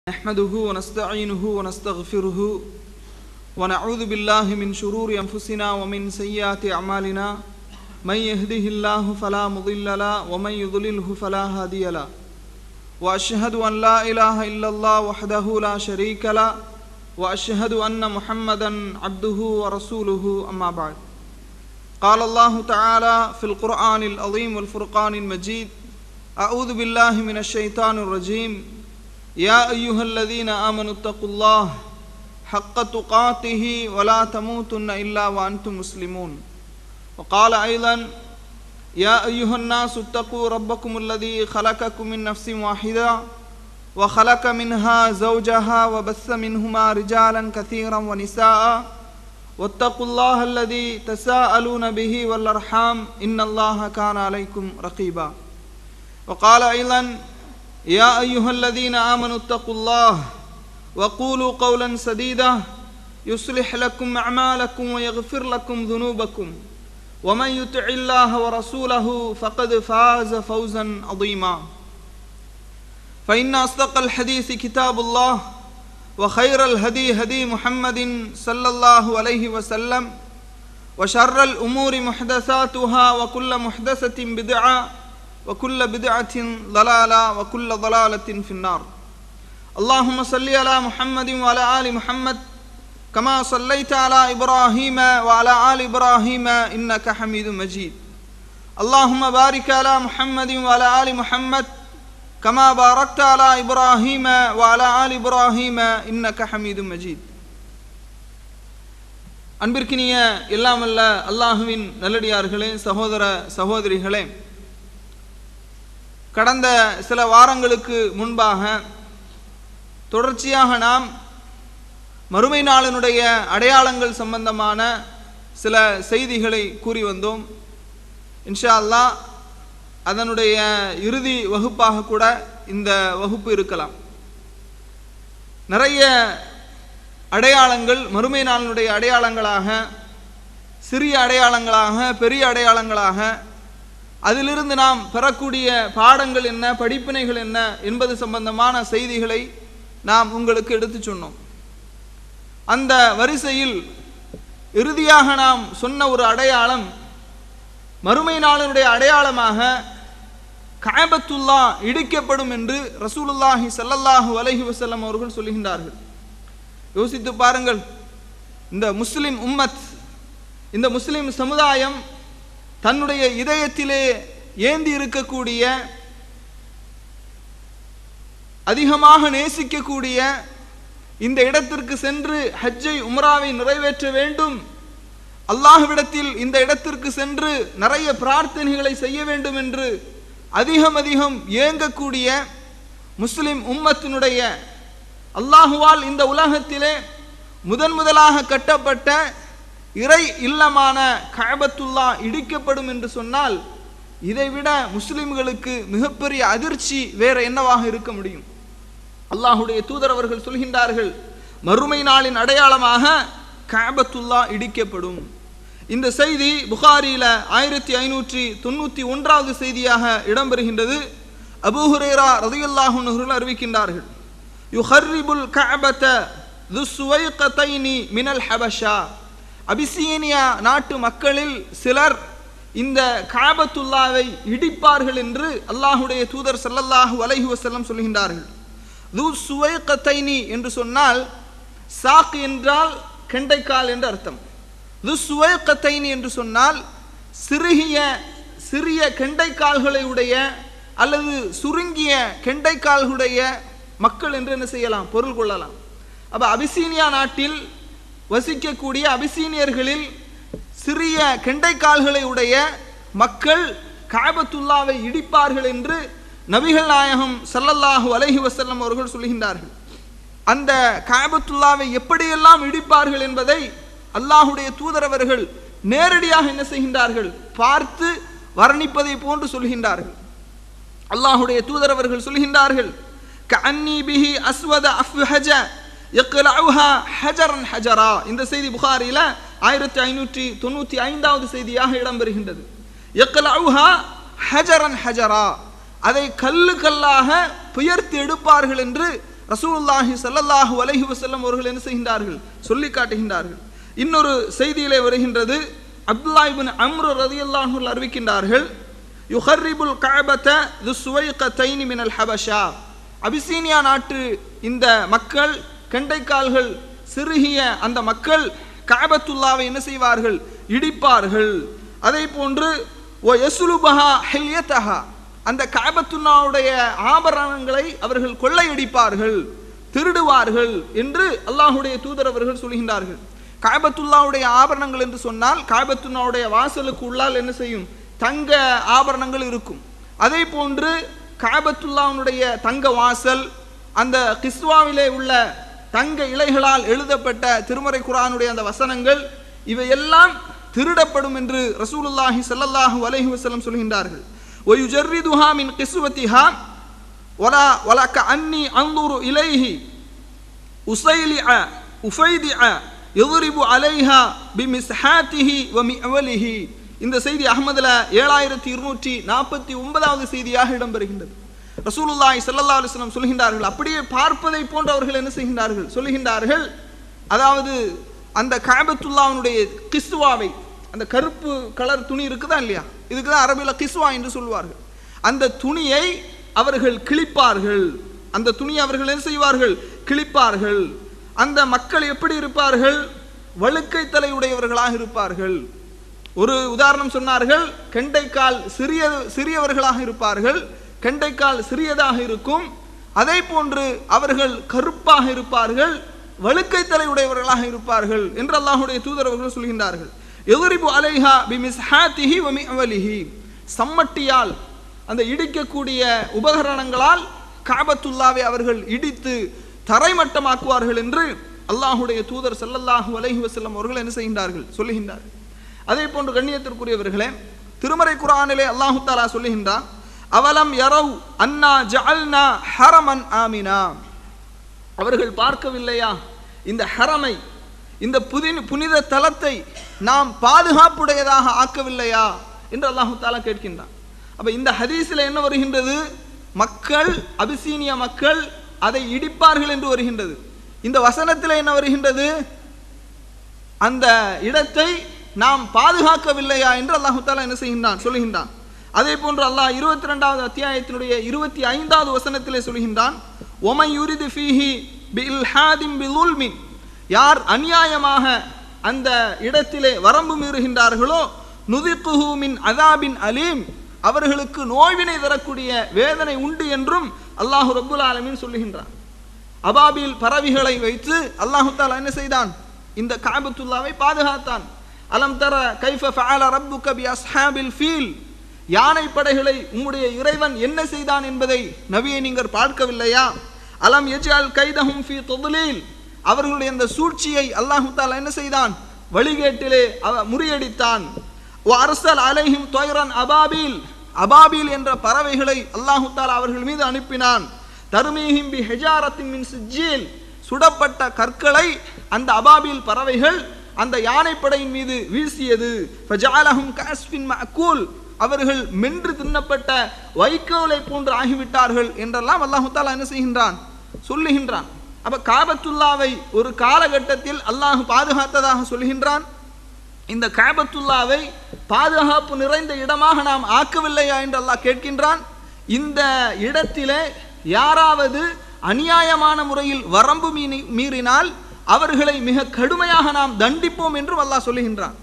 نحمده ونستعينه ونستغفره ونعوذ بالله من شرور أنفسنا ومن سيئات أعمالنا من يهده الله فلا مضل له ومن يضلله فلا هادي له وأشهد أن لا إله إلا الله وحده لا شريك له وأشهد أن محمدا عبده ورسوله أما بعد قال الله تعالى في القرآن العظيم والفرقان المجيد أعوذ بالله من الشيطان الرجيم يا أيها الذين آمنوا اتقوا الله حق تقاته ولا تموتن إلا وأنتم مسلمون وقال أيضا يا أيها الناس اتقوا ربكم الذي خلقكم من نفس واحدة وخلق منها زوجها وبث منهما رجالا كثيرا ونساء واتقوا الله الذي تساءلون به والأرحام إن الله كان عليكم رقيبا وقال أيضا يا أيها الذين آمنوا اتقوا الله وقولوا قولا سديدا يصلح لكم أعمالكم ويغفر لكم ذنوبكم ومن يطع الله ورسوله فقد فاز فوزا عظيما فإن أصدق الحديث كتاب الله وخير الهدي هدي محمد صلى الله عليه وسلم وشر الأمور محدثاتها وكل محدثة بدعة وكل بدعة ضلالة وكل ضلالة في النار اللهم صل على محمد وعلى آل محمد كما صليت على إبراهيم وعلى آل إبراهيم إنك حميد مجيد اللهم بارك على محمد وعلى آل محمد كما باركت على إبراهيم وعلى آل إبراهيم إنك حميد مجيد அன்பிற்கினிய எல்லாமல்ல அல்லாஹுவின் நல்லடியார்களே சகோதர சகோதரிகளே கடந்த சில வாரங்களுக்கு முன்பாக தொடர்ச்சியாக நாம் மறுமை நாளினுடைய அடையாளங்கள் சம்பந்தமான சில செய்திகளை கூறி வந்தோம் இன்ஷா அல்லா அதனுடைய இறுதி வகுப்பாக கூட இந்த வகுப்பு இருக்கலாம் நிறைய அடையாளங்கள் மறுமை நாளினுடைய அடையாளங்களாக சிறிய அடையாளங்களாக பெரிய அடையாளங்களாக அதிலிருந்து நாம் பெறக்கூடிய பாடங்கள் என்ன படிப்பினைகள் என்ன என்பது சம்பந்தமான செய்திகளை நாம் உங்களுக்கு எடுத்து சொன்னோம் அந்த வரிசையில் இறுதியாக நாம் சொன்ன ஒரு அடையாளம் மறுமை நாளினுடைய அடையாளமாக காபத்துல்லா இடிக்கப்படும் என்று ரசூலுல்லாஹி சல்லல்லாஹு அலஹி வசல்லம் அவர்கள் சொல்லுகின்றார்கள் யோசித்து பாருங்கள் இந்த முஸ்லிம் உம்மத் இந்த முஸ்லிம் சமுதாயம் தன்னுடைய இதயத்திலே ஏந்தி இருக்கக்கூடிய அதிகமாக நேசிக்கக்கூடிய இந்த இடத்திற்கு சென்று ஹஜ்ஜை உம்ராவை நிறைவேற்ற வேண்டும் அல்லாஹ்விடத்தில் இந்த இடத்திற்கு சென்று நிறைய பிரார்த்தனைகளை செய்ய வேண்டும் என்று அதிகம் அதிகம் ஏங்கக்கூடிய முஸ்லிம் உம்மத்தினுடைய அல்லாஹுவால் இந்த உலகத்திலே முதன் முதலாக கட்டப்பட்ட இறை இல்லமான கழபத்துல்லா இடிக்கப்படும் என்று சொன்னால் இதைவிட முஸ்லிம்களுக்கு மிகப்பெரிய அதிர்ச்சி வேற என்னவாக இருக்க முடியும் அல்லாஹுடைய தூதர் அவர்கள் சொல்கின்றார்கள் மறுமை நாளின் அடையாளமாக காபத்துல்லா இடிக்கப்படும் இந்த செய்தி புகாரியில ஆயிரத்தி ஐநூற்றி தொண்ணூத்தி ஒன்றாவது செய்தியாக இடம்பெறுகின்றது அபூஹுரேரா ரதியுல்லாஹுன் அறிவிக்கின்றார்கள் யுஹர்ரிபுல் கஅபத துஸ்வைகதைனி மினல் ஹபஷா அபிசீனியா நாட்டு மக்களில் சிலர் இந்த காபத்துல்லாவை இடிப்பார்கள் என்று அல்லாஹுடைய தூதர் சல்லல்லாஹு அலைஹி வசல்லம் சொல்கின்றார்கள் து சுவைகத்தைனி என்று சொன்னால் சாக் என்றால் கெண்டைக்கால் என்று அர்த்தம் து சுவைகத்தைனி என்று சொன்னால் சிறுகிய சிறிய கெண்டைக்கால்களை உடைய அல்லது சுருங்கிய கெண்டைக்கால்களுடைய மக்கள் என்று என்ன செய்யலாம் பொருள் கொள்ளலாம் அப்ப அபிசீனியா நாட்டில் வசிக்கக்கூடிய அபிசீனியர்களில் சிறிய கெண்டைக்கால்களை உடைய மக்கள் காபத்துல்லாவை இடிப்பார்கள் என்று நபிகள் நாயகம் சல்லல்லாஹு அலஹி வசல்லம் அவர்கள் சொல்கின்றார்கள் அந்த காபத்துல்லாவை எப்படியெல்லாம் இடிப்பார்கள் என்பதை அல்லாஹுடைய தூதரவர்கள் நேரடியாக என்ன செய்கின்றார்கள் பார்த்து வர்ணிப்பதை போன்று சொல்கின்றார்கள் அல்லாஹுடைய தூதரவர்கள் சொல்கின்றார்கள் கன்னி பிஹி அஸ்வத அஃப்ஹஜ யக்லஉஹா ஹஜரன் ஹஜரா இந்த செய்தி புகாரில ஆயிரத்தி ஐநூற்றி தொண்ணூற்றி ஐந்தாவது செய்தியாக இடம்பெறுகின்றது யக்லஉஹா ஹஜரன் ஹஜரா அதை கல்லு கல்லாக புயர்த்தி எடுப்பார்கள் என்று ரசூலுல்லாஹி ஸல்லல்லாஹு அலைஹி வஸல்லம் அவர்கள் என்ன செய்கின்றார்கள் சொல்லி காட்டுகின்றார்கள் இன்னொரு செய்தியிலே வருகின்றது அப்துல்லா இப்னு அம்ரு ரலியல்லாஹு அன்ஹு அறிவிக்கின்றார்கள் யுஹர்ரிபுல் கஅபத துஸ்வைகத்தைனி மினல் ஹபஷா அபிசீனியா நாட்டு இந்த மக்கள் கெண்டைக்கால்கள் சிறுகிய அந்த மக்கள் கஅபத்துல்லாவை என்ன செய்வார்கள் இடிப்பார்கள் அதே போன்று ஓ யசுலுபஹா ஹில்யத்தஹா அந்த கஅபத்துல்லாவுடைய ஆபரணங்களை அவர்கள் கொள்ளையடிப்பார்கள் திருடுவார்கள் என்று அல்லாஹுடைய தூதர் அவர்கள் சொல்கின்றார்கள் காபத்துல்லாவுடைய ஆபரணங்கள் என்று சொன்னால் காபத்துல்லாவுடைய வாசலுக்கு உள்ளால் என்ன செய்யும் தங்க ஆபரணங்கள் இருக்கும் அதே போன்று காபத்துல்லாவுடைய தங்க வாசல் அந்த கிஸ்வாவிலே உள்ள தங்க இலைகளால் எழுதப்பட்ட திருமறை குரானுடைய அந்த வசனங்கள் இவையெல்லாம் திருடப்படும் என்று ரசூலுல்லாஹி ஸல்லல்லாஹு அலைஹி வஸல்லம் சொல்கின்றார்கள் ஒயுஜர்ரிதுஹா மின் கிஸ்வத்திஹா வலா வலக்க அன்னி அந்துரு இலைஹி உசைலிஅ உஃபைதிஅ யதுரிபு அலைஹா பிமிஸ்ஹாத்திஹி வ மிஅவலிஹி இந்த செய்தி அகமதுல ஏழாயிரத்தி இருநூற்றி நாற்பத்தி ஒன்பதாவது செய்தியாக இடம்பெறுகின்றது ரசூலுல்லாஹி ஸல்லல்லாஹு அலைஹி வஸல்லம் சொல்கின்றார்கள் அப்படியே பார்ப்பதை போன்று அவர்கள் என்ன செய்கின்றார்கள் சொல்லுகின்றார்கள் அதாவது அந்த காபத்துல்லாவினுடைய கிஸ்வாவை அந்த கருப்பு கலர் துணி இருக்குதா இல்லையா இதுக்கு தான் அரபியில் கிஸ்வா என்று சொல்வார்கள் அந்த துணியை அவர்கள் கிழிப்பார்கள் அந்த துணியை அவர்கள் என்ன செய்வார்கள் கிழிப்பார்கள் அந்த மக்கள் எப்படி இருப்பார்கள் வழுக்கை தலையுடையவர்களாக இருப்பார்கள் ஒரு உதாரணம் சொன்னார்கள் கெண்டைக்கால் சிறிய சிறியவர்களாக இருப்பார்கள் கெண்டைக்கால் சிறியதாக இருக்கும் அதே போன்று அவர்கள் கருப்பாக இருப்பார்கள் வழுக்கை தலையுடையவர்களாக இருப்பார்கள் என்று அல்லாஹுடைய தூதர் அவர்கள் சொல்கின்றார்கள் எதிரிபு அலைஹா பிமிஸ்ஹாத்திஹி வ மிஅவலிஹி சம்மட்டியால் அந்த இடிக்கக்கூடிய உபகரணங்களால் காபத்துல்லாவை அவர்கள் இடித்து தரைமட்டமாக்குவார்கள் என்று அல்லாஹுடைய தூதர் ஸல்லல்லாஹு அலைஹி வஸல்லம் அவர்கள் என்ன செய்கின்றார்கள் சொல்லுகின்றார்கள் அதே போன்று கண்ணியத்திற்குரியவர்களே திருமறை குரானிலே அல்லாஹு தாலா சொல்லுகின்றான் அவலம் யரவ் அன்னா ஜஅல்னா ஹரமன் ஆமினா அவர்கள் பார்க்கவில்லையா இந்த ஹரமை இந்த புதி புனித தலத்தை நாம் பாதுகாப்புடையதாக ஆக்கவில்லையா என்று அல்லாஹு தாலா கேட்கின்றான் அப்ப இந்த ஹதீஸில் என்ன வருகின்றது மக்கள் அபிசீனிய மக்கள் அதை இடிப்பார்கள் என்று வருகின்றது இந்த வசனத்தில் என்ன வருகின்றது அந்த இடத்தை நாம் பாதுகாக்கவில்லையா என்று அல்லாஹு தாலா என்ன செய்கின்றான் சொல்லுகின்றான் அதே போன்று அல்லாஹ் இருபத்தி ரெண்டாவது அத்தியாயத்தினுடைய இருபத்தி ஐந்தாவது வசனத்திலே சொல்கின்றான் ஒமை யுரிது ஃபீஹி பில்ஹாதிம் பிலுல்மின் யார் அநியாயமாக அந்த இடத்திலே வரம்பு மீறுகின்றார்களோ நுதிக்குஹு மின் அதாபின் அலீம் அவர்களுக்கு நோய்வினை தரக்கூடிய வேதனை உண்டு என்றும் அல்லாஹு ரப்புல் ஆலமீன் சொல்லுகின்றான் அபாபில் பறவைகளை வைத்து அல்லாஹு தாலா என்ன செய்தான் இந்த காபத்துல்லாவை பாதுகாத்தான் அலம் தர கைஃப ஃபஅல ரப்புக பி அஸ்ஹாபில் ஃபீல் யானை படைகளை உம்முடைய இறைவன் என்ன செய்தான் என்பதை நபியை நீங்கள் பார்க்கவில்லையா அலம் எஜால் கைதஹும் ஃபி தொதுலீல் அவர்களுடைய அந்த சூழ்ச்சியை அல்லாஹு தாலா என்ன செய்தான் வழிகேட்டிலே அவ முறியடித்தான் அரசல் அலைஹிம் தொயரன் அபாபில் அபாபில் என்ற பறவைகளை அல்லாஹு தாலா அவர்கள் மீது அனுப்பினான் தருமீஹிம் பி ஹெஜாரத்தின் மின் சிஜ்ஜீல் சுடப்பட்ட கற்களை அந்த அபாபில் பறவைகள் அந்த யானைப்படையின் மீது வீசியது ஃபஜாலஹும் காஸ்பின் மஅக்கூல் அவர்கள் மென்று தின்னப்பட்ட வைக்கோலை போன்று ஆகிவிட்டார்கள் என்றெல்லாம் அல்லாஹு தாலா என்ன செய்கின்றான் சொல்லுகின்றான் அப்ப காபத்துல்லாவை ஒரு காலகட்டத்தில் அல்லாஹ் பாதுகாத்ததாக சொல்கின்றான் இந்த காபத்துல்லாவை பாதுகாப்பு நிறைந்த இடமாக நாம் ஆக்கவில்லையா என்று அல்லாஹ் கேட்கின்றான் இந்த இடத்திலே யாராவது அநியாயமான முறையில் வரம்பு மீறி மீறினால் அவர்களை மிக கடுமையாக நாம் தண்டிப்போம் என்றும் அல்லாஹ் சொல்லுகின்றான்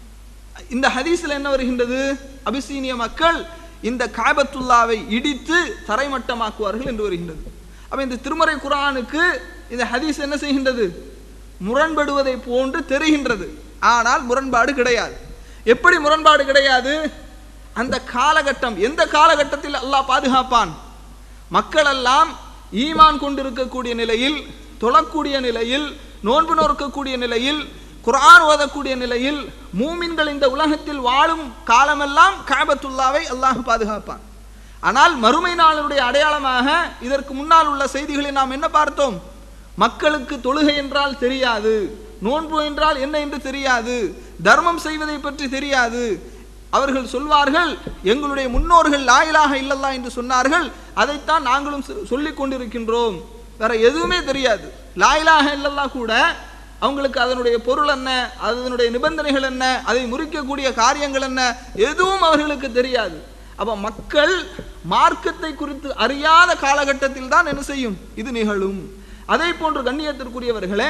இந்த ஹதீஸில் என்ன வருகின்றது அபிசீனிய மக்கள் இந்த காபத்துல்லாவை இடித்து தரைமட்டமாக்குவார்கள் என்று வருகின்றது அப்ப இந்த திருமறை குரானுக்கு இந்த ஹதீஸ் என்ன செய்கின்றது முரண்படுவதை போன்று தெரிகின்றது ஆனால் முரண்பாடு கிடையாது எப்படி முரண்பாடு கிடையாது அந்த காலகட்டம் எந்த காலகட்டத்தில் அல்லாஹ் பாதுகாப்பான் மக்கள் எல்லாம் ஈமான் கொண்டிருக்கக்கூடிய நிலையில் தொழக்கூடிய நிலையில் நோன்பு நோக்கக்கூடிய நிலையில் குர்ஆன் ஓதக்கூடிய நிலையில் மூமின்கள் இந்த உலகத்தில் வாழும் காலமெல்லாம் காபத்துல்லாவை அல்லாஹ் பாதுகாப்பான் ஆனால் மறுமை நாளுடைய அடையாளமாக இதற்கு முன்னால் உள்ள செய்திகளை நாம் என்ன பார்த்தோம் மக்களுக்கு தொழுகை என்றால் தெரியாது நோன்பு என்றால் என்ன என்று தெரியாது தர்மம் செய்வதை பற்றி தெரியாது அவர்கள் சொல்வார்கள் எங்களுடைய முன்னோர்கள் லாயிலாக இல்லல்லா என்று சொன்னார்கள் அதைத்தான் நாங்களும் சொல்லிக் கொண்டிருக்கின்றோம் வேற எதுவுமே தெரியாது லாயிலாக இல்லல்லா கூட அவங்களுக்கு அதனுடைய பொருள் என்ன அதனுடைய நிபந்தனைகள் என்ன அதை முறிக்கக்கூடிய காரியங்கள் என்ன எதுவும் அவர்களுக்கு தெரியாது அப்ப மக்கள் மார்க்கத்தை குறித்து அறியாத காலகட்டத்தில் தான் என்ன செய்யும் இது நிகழும் அதே போன்று கண்ணியத்திற்குரியவர்களே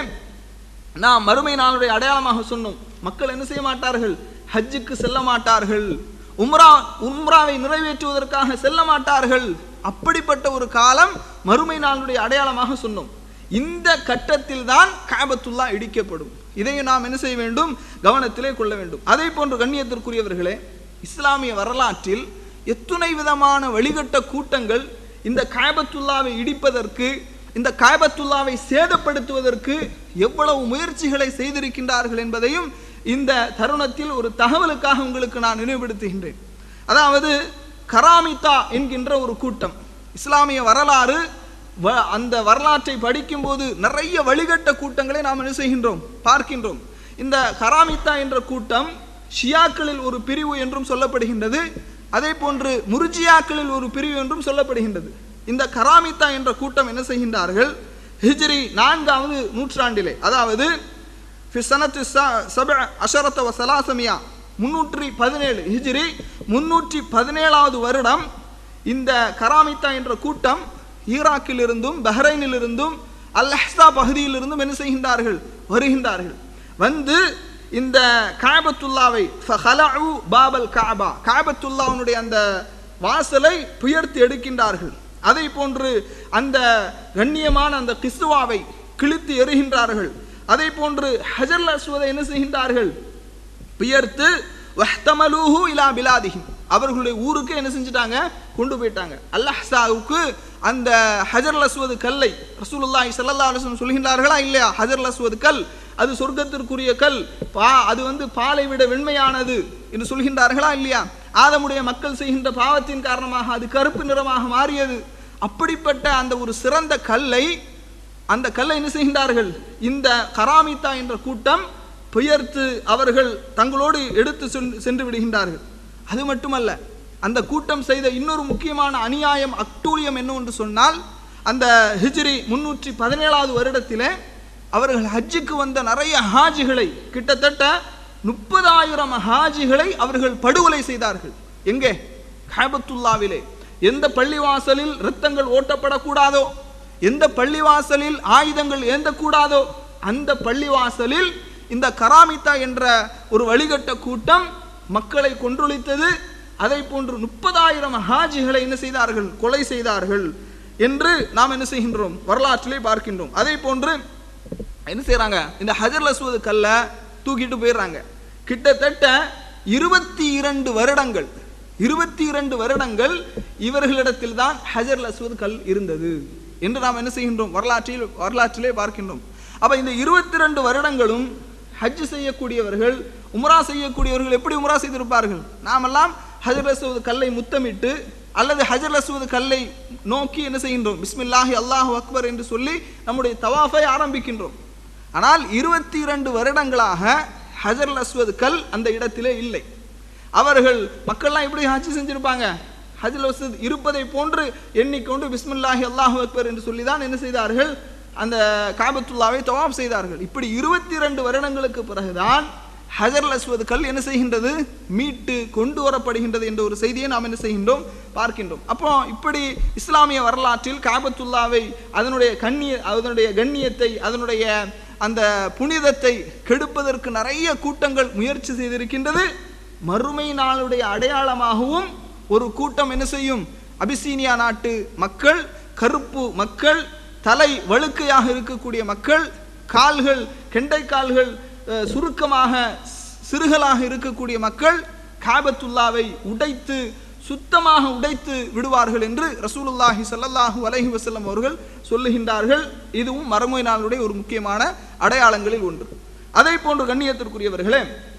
நாம் மறுமை நாளுடைய அடையாளமாக சொன்னோம் மக்கள் என்ன செய்ய மாட்டார்கள் ஹஜ்ஜுக்கு செல்ல மாட்டார்கள் உம்ரா உம்ராவை நிறைவேற்றுவதற்காக செல்ல மாட்டார்கள் அப்படிப்பட்ட ஒரு காலம் மறுமை நாளுடைய அடையாளமாக சொன்னோம் இந்த கட்டத்தில் தான் காபத்துல்லா இடிக்கப்படும் இதையும் நாம் என்ன செய்ய வேண்டும் கவனத்திலே கொள்ள வேண்டும் அதே போன்று கண்ணியத்திற்குரியவர்களே இஸ்லாமிய வரலாற்றில் எத்துணை விதமான வழிகட்ட கூட்டங்கள் இந்த காபத்துல்லாவை இடிப்பதற்கு இந்த காபத்துல்லாவை சேதப்படுத்துவதற்கு எவ்வளவு முயற்சிகளை செய்திருக்கின்றார்கள் என்பதையும் இந்த தருணத்தில் ஒரு தகவலுக்காக உங்களுக்கு நான் நினைவுபடுத்துகின்றேன் அதாவது கராமிதா என்கின்ற ஒரு கூட்டம் இஸ்லாமிய வரலாறு வ- அந்த வரலாற்றை படிக்கும்போது நிறைய வழிகட்ட கூட்டங்களை நாம் என்ன செய்கின்றோம் பார்க்கின்றோம் இந்த கராமித்தா என்ற கூட்டம் ஷியாக்களில் ஒரு பிரிவு என்றும் சொல்லப்படுகின்றது அதே போன்று முர்ஜியாக்களில் ஒரு பிரிவு என்றும் சொல்லப்படுகின்றது இந்த கராமித்தா என்ற கூட்டம் என்ன செய்கின்றார்கள் ஹிஜ்ரி நான்காவது நூற்றாண்டிலே அதாவது ஃபிசனத்து சப அஷரத்த வ சலாசமியா முன்னூற்றி பதினேழு ஹிஜ்ரி முன்னூற்றி பதினேழாவது வருடம் இந்த கராமித்தா என்ற கூட்டம் ஈராக்கிலிருந்தும் பஹ்ரைனிலிருந்தும் அல் அஹ்ஸா பகுதியிலிருந்தும் என்ன செய்கின்றார்கள் வருகின்றார்கள் வந்து இந்த காபத்துல்லாவை ஃபஹலஉ பாபல் காபா காபத்துல்லாவுடைய அந்த வாசலை புயர்த்தி எடுக்கின்றார்கள் அதை போன்று அந்த கண்ணியமான அந்த கிஸ்வாவை கிழித்து எறிகின்றார்கள் அதை போன்று ஹஜர் அஸ்வதை என்ன செய்கின்றார்கள் பியர்த்து வஹ்தமலூஹு இலா பிலாதிஹிம் அவர்களுடைய ஊருக்கு என்ன செஞ்சுட்டாங்க கொண்டு போயிட்டாங்க அல்லாஹ்சாவுக்கு அந்த ஹஜர் அஸ்வது கல்லை ரசூலுல்லாஹி ஸல்லல்லாஹு அலைஹி வஸல்லம் சொல்கின்றார்களா இல்லையா ஹஜர் அஸ்வது கல் அது சொர்க்கத்திற்குரிய கல் பா அது வந்து பாலை விட வெண்மையானது என்று சொல்கின்றார்களா இல்லையா ஆதமுடைய மக்கள் செய்கின்ற பாவத்தின் காரணமாக அது கருப்பு நிறமாக மாறியது அப்படிப்பட்ட அந்த ஒரு சிறந்த கல்லை அந்த கல்லை என்ன செய்கின்றார்கள் இந்த கராமித்தா என்ற கூட்டம் பெயர்த்து அவர்கள் தங்களோடு எடுத்து சென்று- சென்று விடுகின்றார்கள் அது மட்டுமல்ல அந்த கூட்டம் செய்த இன்னொரு முக்கியமான அநியாயம் அட்டூழியம் என்னவென்று சொன்னால் அந்த ஹிஜ்ரி முன்னூற்றி பதினேழாவது வருடத்திலே அவர்கள் ஹஜ்ஜுக்கு வந்த நிறைய ஹாஜிகளை கிட்டத்தட்ட முப்பதாயிரம் ஹாஜிகளை அவர்கள் படுகொலை செய்தார்கள் எங்கே காபத்துல்லாவிலே எந்த பள்ளிவாசலில் இரத்தங்கள் ஓட்டப்படக்கூடாதோ எந்த பள்ளிவாசலில் ஆயுதங்கள் ஏந்தக்கூடாதோ அந்த பள்ளிவாசலில் இந்த கராமித்தா என்ற ஒரு வழிகட்ட கூட்டம் மக்களை கொன்றொழித்தது அதை போன்று முப்பதாயிரம் ஹாஜிகளை என்ன செய்தார்கள் கொலை செய்தார்கள் என்று நாம் என்ன செய்கின்றோம் வரலாற்றிலே பார்க்கின்றோம் அதே போன்று என்ன செய்றாங்க இந்த ஹஜர் அஸ்வது கல்ல தூக்கிட்டு போயிடுறாங்க கிட்டத்தட்ட இருபத்தி இரண்டு வருடங்கள் இருபத்தி இரண்டு வருடங்கள் இவர்களிடத்தில் தான் ஹஜர் அஸ்வது கல் இருந்தது என்று நாம் என்ன செய்கின்றோம் வரலாற்றில் வரலாற்றிலே பார்க்கின்றோம் அப்ப இந்த இருபத்தி ரெண்டு வருடங்களும் ஹஜ் செய்யக்கூடியவர்கள் உம்ரா செய்யக்கூடியவர்கள் எப்படி உம்ரா செய்திருப்பார்கள் நாமெல்லாம் ஹஜர் அஸ்வது கல்லை முத்தமிட்டு அல்லது ஹஜர் அஸ்வது கல்லை நோக்கி என்ன செய்கின்றோம் பிஸ்மில்லாஹி அல்லாஹு அக்பர் என்று சொல்லி நம்முடைய தவாஃபை ஆரம்பிக்கின்றோம் ஆனால் இருபத்தி இரண்டு வருடங்களாக ஹஜர் அஸ்வது கல் அந்த இடத்திலே இல்லை அவர்கள் மக்கள்லாம் எப்படி ஹஜ் செஞ்சிருப்பாங்க ஹஜ்ல் அஸ்வத் இருப்பதை போன்று எண்ணிக்கொண்டு பிஸ்மில்லாஹி அல்லாஹு அக்பர் என்று சொல்லி தான் என்ன செய்தார்கள் அந்த காபத்துல்லாவை தவாப் செய்தார்கள் இப்படி இருபத்தி இரண்டு வருடங்களுக்கு பிறகுதான் ஹஜர் அஸ்வது கல் என்ன செய்கின்றது மீட்டு கொண்டு வரப்படுகின்றது என்ற ஒரு செய்தியை நாம் என்ன செய்கின்றோம் பார்க்கின்றோம் அப்போ இப்படி இஸ்லாமிய வரலாற்றில் காபத்துல்லாவை அதனுடைய கண்ணிய அதனுடைய கண்ணியத்தை அதனுடைய அந்த புனிதத்தை கெடுப்பதற்கு நிறைய கூட்டங்கள் முயற்சி செய்திருக்கின்றது மறுமை நாளுடைய அடையாளமாகவும் ஒரு கூட்டம் என்ன செய்யும் அபிசீனியா நாட்டு மக்கள் கருப்பு மக்கள் தலை வழுக்கையாக இருக்கக்கூடிய மக்கள் கால்கள் கெண்டை கால்கள் அஹ், சுருக்கமாக சிறுகளாக இருக்கக்கூடிய மக்கள் காபத்துல்லாவை உடைத்து சுத்தமாக உடைத்து விடுவார்கள் என்று ரசூலுல்லாஹி ஸல்லல்லாஹு அலைஹி வஸல்லம் அவர்கள் சொல்லுகின்றார்கள் இதுவும் மறுமை நாளுடைய ஒரு முக்கியமான அடையாளங்களில் ஒன்று அதே போன்று கண்ணியத்திற்குரியவர்களே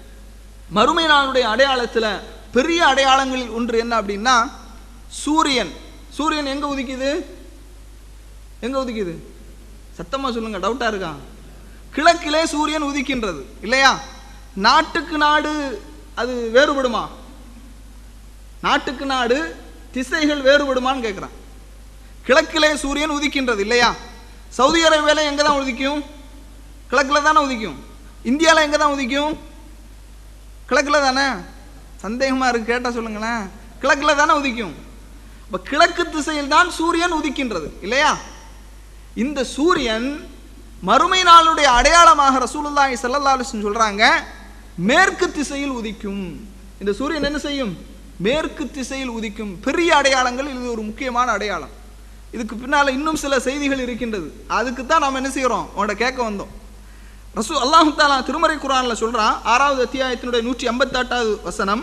மறுமை நாளுடைய அடையாளத்தில் பெரிய அடையாளங்களில் ஒன்று என்ன அப்படின்னா சூரியன் சூரியன் எங்க உதிக்குது எங்க உதிக்குது சத்தமா சொல்லுங்க டவுட்டா இருக்கா கிழக்கிலே சூரியன் உதிக்கின்றது இல்லையா நாட்டுக்கு நாடு அது வேறுபடுமா நாட்டுக்கு நாடு திசைகள் வேறுபடுமான்னு கேட்குறான் கிழக்கிலே சூரியன் உதிக்கின்றது இல்லையா சவுதி அரேபியாவில் எங்கே தான் உதிக்கும் கிழக்கில் தானே உதிக்கும் இந்தியாவில் எங்கே தான் உதிக்கும் கிழக்கில் தானே சந்தேகமாக இருக்கு கேட்டால் சொல்லுங்களேன் கிழக்கில் தானே உதிக்கும் அப்போ கிழக்கு திசையில் தான் சூரியன் உதிக்கின்றது இல்லையா இந்த சூரியன் மறுமை நாளுடைய அடையாளமாக ரசூலுல்லாஹி ஸல்லல்லாஹு அலைஹி வஸல்லம் சொல்றாங்க மேற்கு திசையில் உதிக்கும் இந்த சூரியன் என்ன செய்யும் மேற்கு திசையில் உதிக்கும் பெரிய அடையாளங்கள் இது ஒரு முக்கியமான அடையாளம் இதுக்கு பின்னால இன்னும் சில செய்திகள் இருக்கின்றது அதுக்கு தான் நாம் என்ன செய்கிறோம் உங்கள்ட்ட கேட்க வந்தோம் ரசூ அல்லாஹு தாலா திருமறை குரான்ல சொல்றான் ஆறாவது அத்தியாயத்தினுடைய நூற்றி ஐம்பத்தெட்டாவது வசனம்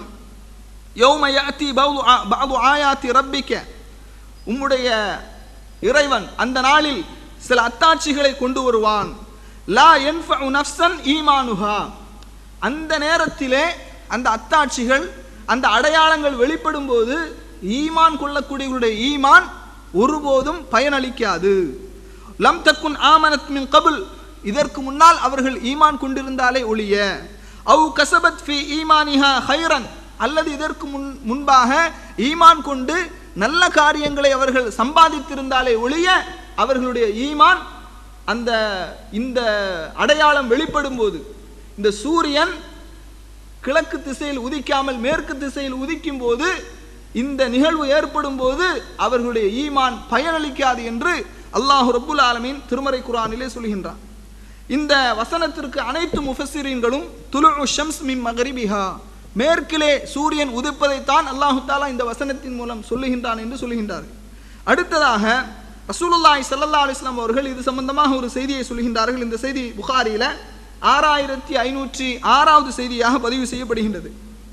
யௌம யாத்தி பாது ஆயாத்தி ரப்பிக்க உம்முடைய இறைவன் அந்த நாளில் சில அத்தாட்சிகளை கொண்டு வருவான் லா என்ஃபு நஃப்சன் ஈமானுஹா அந்த நேரத்திலே அந்த அத்தாட்சிகள் அந்த அடையாளங்கள் வெளிப்படும் போது ஈமான் கொள்ளக்கூடியவர்களுடைய ஈமான் ஒருபோதும் பயனளிக்காது லம் தக்குன் ஆமனத் மின் கபுல் இதற்கு முன்னால் அவர்கள் ஈமான் கொண்டிருந்தாலே ஒழிய அவு கசபத் ஃபி ஈமானிஹா ஹைரன் அல்லது இதற்கு முன் முன்பாக ஈமான் கொண்டு நல்ல காரியங்களை அவர்கள் சம்பாதித்திருந்தாலே ஒழிய அவர்களுடைய ஈமான் அந்த இந்த அடையாளம் வெளிப்படும் போது இந்த சூரியன் கிழக்கு திசையில் உதிக்காமல் மேற்கு திசையில் உதிக்கும் போது இந்த நிகழ்வு ஏற்படும் போது அவர்களுடைய ஈமான் பயனளிக்காது என்று அல்லாஹு ரப்புல் ஆலமீன் திருமறை குரானிலே சொல்கின்றான் இந்த வசனத்திற்கு அனைத்து முஃபஸிரீன்களும் துலு ஷம்ஸ் மின் மகரிபிஹா மேற்கிலே சூரியன் உதிப்பதைத்தான் அல்லாஹு தாலா இந்த வசனத்தின் மூலம் சொல்லுகின்றான் என்று சொல்லுகின்றார் அடுத்ததாக ரசூலுல்லாஹி ஸல்லல்லாஹு அலைஹி வஸல்லம் அவர்கள் இது சம்பந்தமாக ஒரு செய்தியை சொல்கின்றார்கள் இந்த செய்தி புகாரியில ஆறாயிரத்தி ஐநூற்றி ஆறாவது செய்தியாக பதிவு செய்யப்படுகின்றது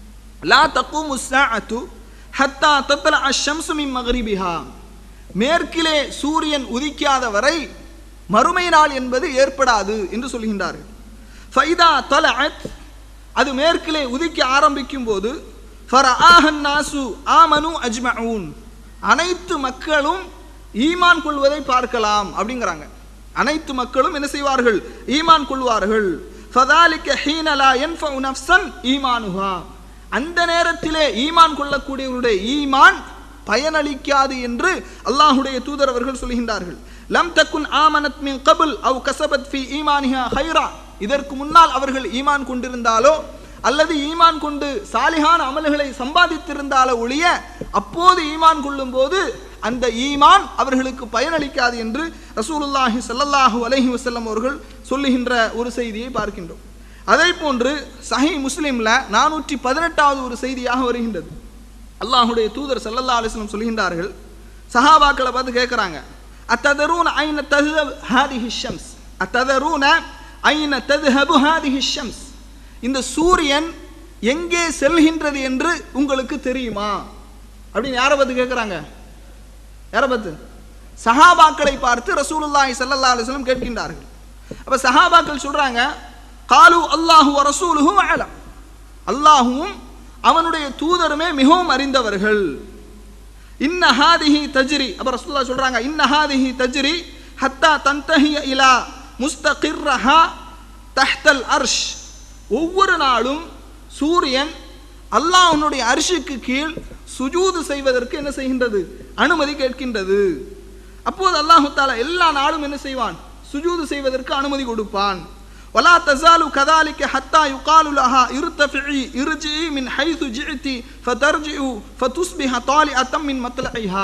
லா தக்கூமு ஸாஅத்து ஹத்தா தத்ல அஷம்சு மின் மகரிபிஹா மேற்கிலே சூரியன் உதிக்காத வரை மறுமை நாள் என்பது ஏற்படாது என்று சொல்கின்றார்கள் ஃபைதா தலஅத் அது மேற்கிலே உதிக்க ஆரம்பிக்கும் போது ஃபரஆஹன் நாசு ஆமனு அஜ்மஊன் அனைத்து மக்களும் ஈமான் கொள்வதை பார்க்கலாம் அப்படிங்கிறாங்க அனைத்து மக்களும் என்ன செய்வார்கள் ஈமான் கொள்வார்கள் ஃபதாலிக ஹீன லா யன்ஃபஉ நஃப்ஸன் ஈமானுஹா அந்த நேரத்திலே ஈமான் கொள்ளக்கூடியவருடைய ஈமான் பயனளிக்காது என்று அல்லாஹுடைய தூதர் அவர்கள் சொல்கின்றார்கள் லம் தக்குன் ஆமனத் மின் கபுல் அவ் கசபத் ஃபி ஈமானிஹா ஹைரா இதற்கு முன்னால் அவர்கள் ஈமான் கொண்டிருந்தாலோ அல்லது ஈமான் கொண்டு சாலிகான அமல்களை சம்பாதித்திருந்தாலோ ஒழிய அப்போது ஈமான் கொள்ளும் போது அந்த ஈமான் அவர்களுக்கு பயனளிக்காது என்று ரசூலுல்லாஹி ஸல்லல்லாஹு அலைஹி வஸல்லம் அவர்கள் சொல்லுகின்ற ஒரு செய்தியை பார்க்கின்றோம் அதே போன்று சஹி முஸ்லிம்ல நானூற்றி பதினெட்டாவது ஒரு செய்தியாக வருகின்றது அல்லாஹுடைய தூதர் ஸல்லல்லாஹு அலைஹி வஸல்லம் சொல்கின்றார்கள் சஹாபாக்களை பார்த்து கேட்குறாங்க அத்ததரூன ஐன ததுஹப் ஹாதிஹி ஷம்ஸ் அத்ததரூன ஐன ததுஹபு ஹாதிஹி ஷம்ஸ் இந்த சூரியன் எங்கே செல்கின்றது என்று உங்களுக்கு தெரியுமா அப்படின்னு யாரை பார்த்து கேட்குறாங்க யாரை பார்த்து சஹாபாக்களை பார்த்து ரசூலுல்லாஹி ஸல்லல்லாஹு அலைஹி வஸல்லம் கேட்கின்றார்கள் அப்ப சஹாபாக்கள் சொல்றாங்க காலு அல்லாஹு வ ரசூலுஹு அலம் அல்லாஹுவும் அவனுடைய தூதருமே மிகவும் அறிந்தவர்கள் இன்ன ஹாதிஹி தஜ்ரி அப்ப ரசூலுல்லாஹ் சொல்றாங்க இன்ன ஹாதிஹி தஜ்ரி ஹத்தா தன்தஹிய இலா முஸ்தகிர்ரஹா தஹ்தல் அர்ஷ் ஒவ்வொரு நாளும் சூரியன் அல்லாஹ்வுடைய அரிசிக்கு கீழ் சுஜூது செய்வதற்கு என்ன செய்கின்றது அனுமதி கேட்கின்றது அப்போது அல்லாஹு தாலா எல்லா நாளும் என்ன செய்வான் சுஜூது செய்வதற்கு அனுமதி கொடுப்பான் வலா தசாலு கதாலிக்க ஹத்தா யுகாலு லஹா இருத்தஃபிஇ இர்ஜி மின் ஹைது ஜிஇதி ஃபதர்ஜிஉ ஃபதுஸ்பிஹ தாலிஅத்தம் மின் மத்லஇஹா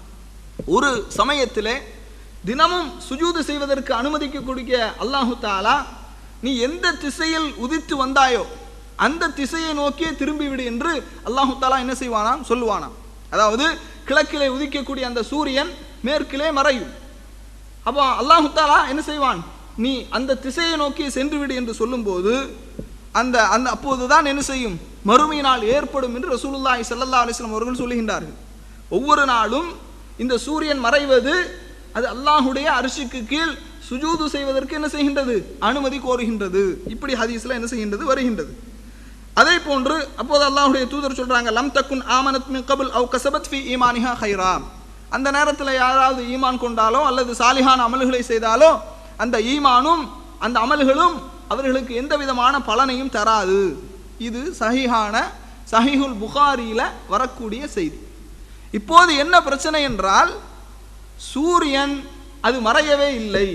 ஒரு சமயத்திலே தினமும் சுஜூது செய்வதற்கு அனுமதிக்க கொடுக்க அல்லாஹு தாலா நீ எந்த திசையில் உதித்து வந்தாயோ அந்த திசையை நோக்கியே திரும்பிவிடு என்று அல்லாஹு தாலா என்ன செய்வானாம் சொல்லுவானாம் அதாவது கிழக்கிலே உதிக்கக்கூடிய அந்த சூரியன் மேற்கிலே மறையும் அப்போ அல்லாஹு தாலா என்ன செய்வான் நீ அந்த திசையை நோக்கி சென்று விடு என்று சொல்லும்போது அந்த அந்த அப்போதுதான் என்ன செய்யும் மறுமை நாள் ஏற்படும் என்று ரசூலுல்லாஹி ஸல்லல்லாஹு அலைஹி வஸல்லம் அவர்கள் சொல்லுகின்றார்கள் ஒவ்வொரு நாளும் இந்த சூரியன் மறைவது அது அல்லாஹுடைய அரிசிக்கு கீழ் சுஜூது செய்வதற்கு என்ன செய்கின்றது அனுமதி கோருகின்றது இப்படி ஹதீஸ்ல என்ன செய்கின்றது வருகின்றது அதே போன்று அப்போது அல்லாஹுடைய தூதர் சொல்றாங்க லம் தக்குன் ஆமனத் மின் கபுல் அவ் கசபத் ஃபி ஈமானிஹா ஹைரா அந்த நேரத்தில் யாராவது ஈமான் கொண்டாலோ அல்லது சாலிஹான அமல்களை செய்தாலோ அந்த ஈமானும் அந்த அமல்களும் அவர்களுக்கு எந்த விதமான பலனையும் தராது இது சஹிஹான சஹிஹுல் புகாரியில வரக்கூடிய செய்தி இப்போது என்ன பிரச்சனை என்றால் சூரியன் அது மறையவே இல்லை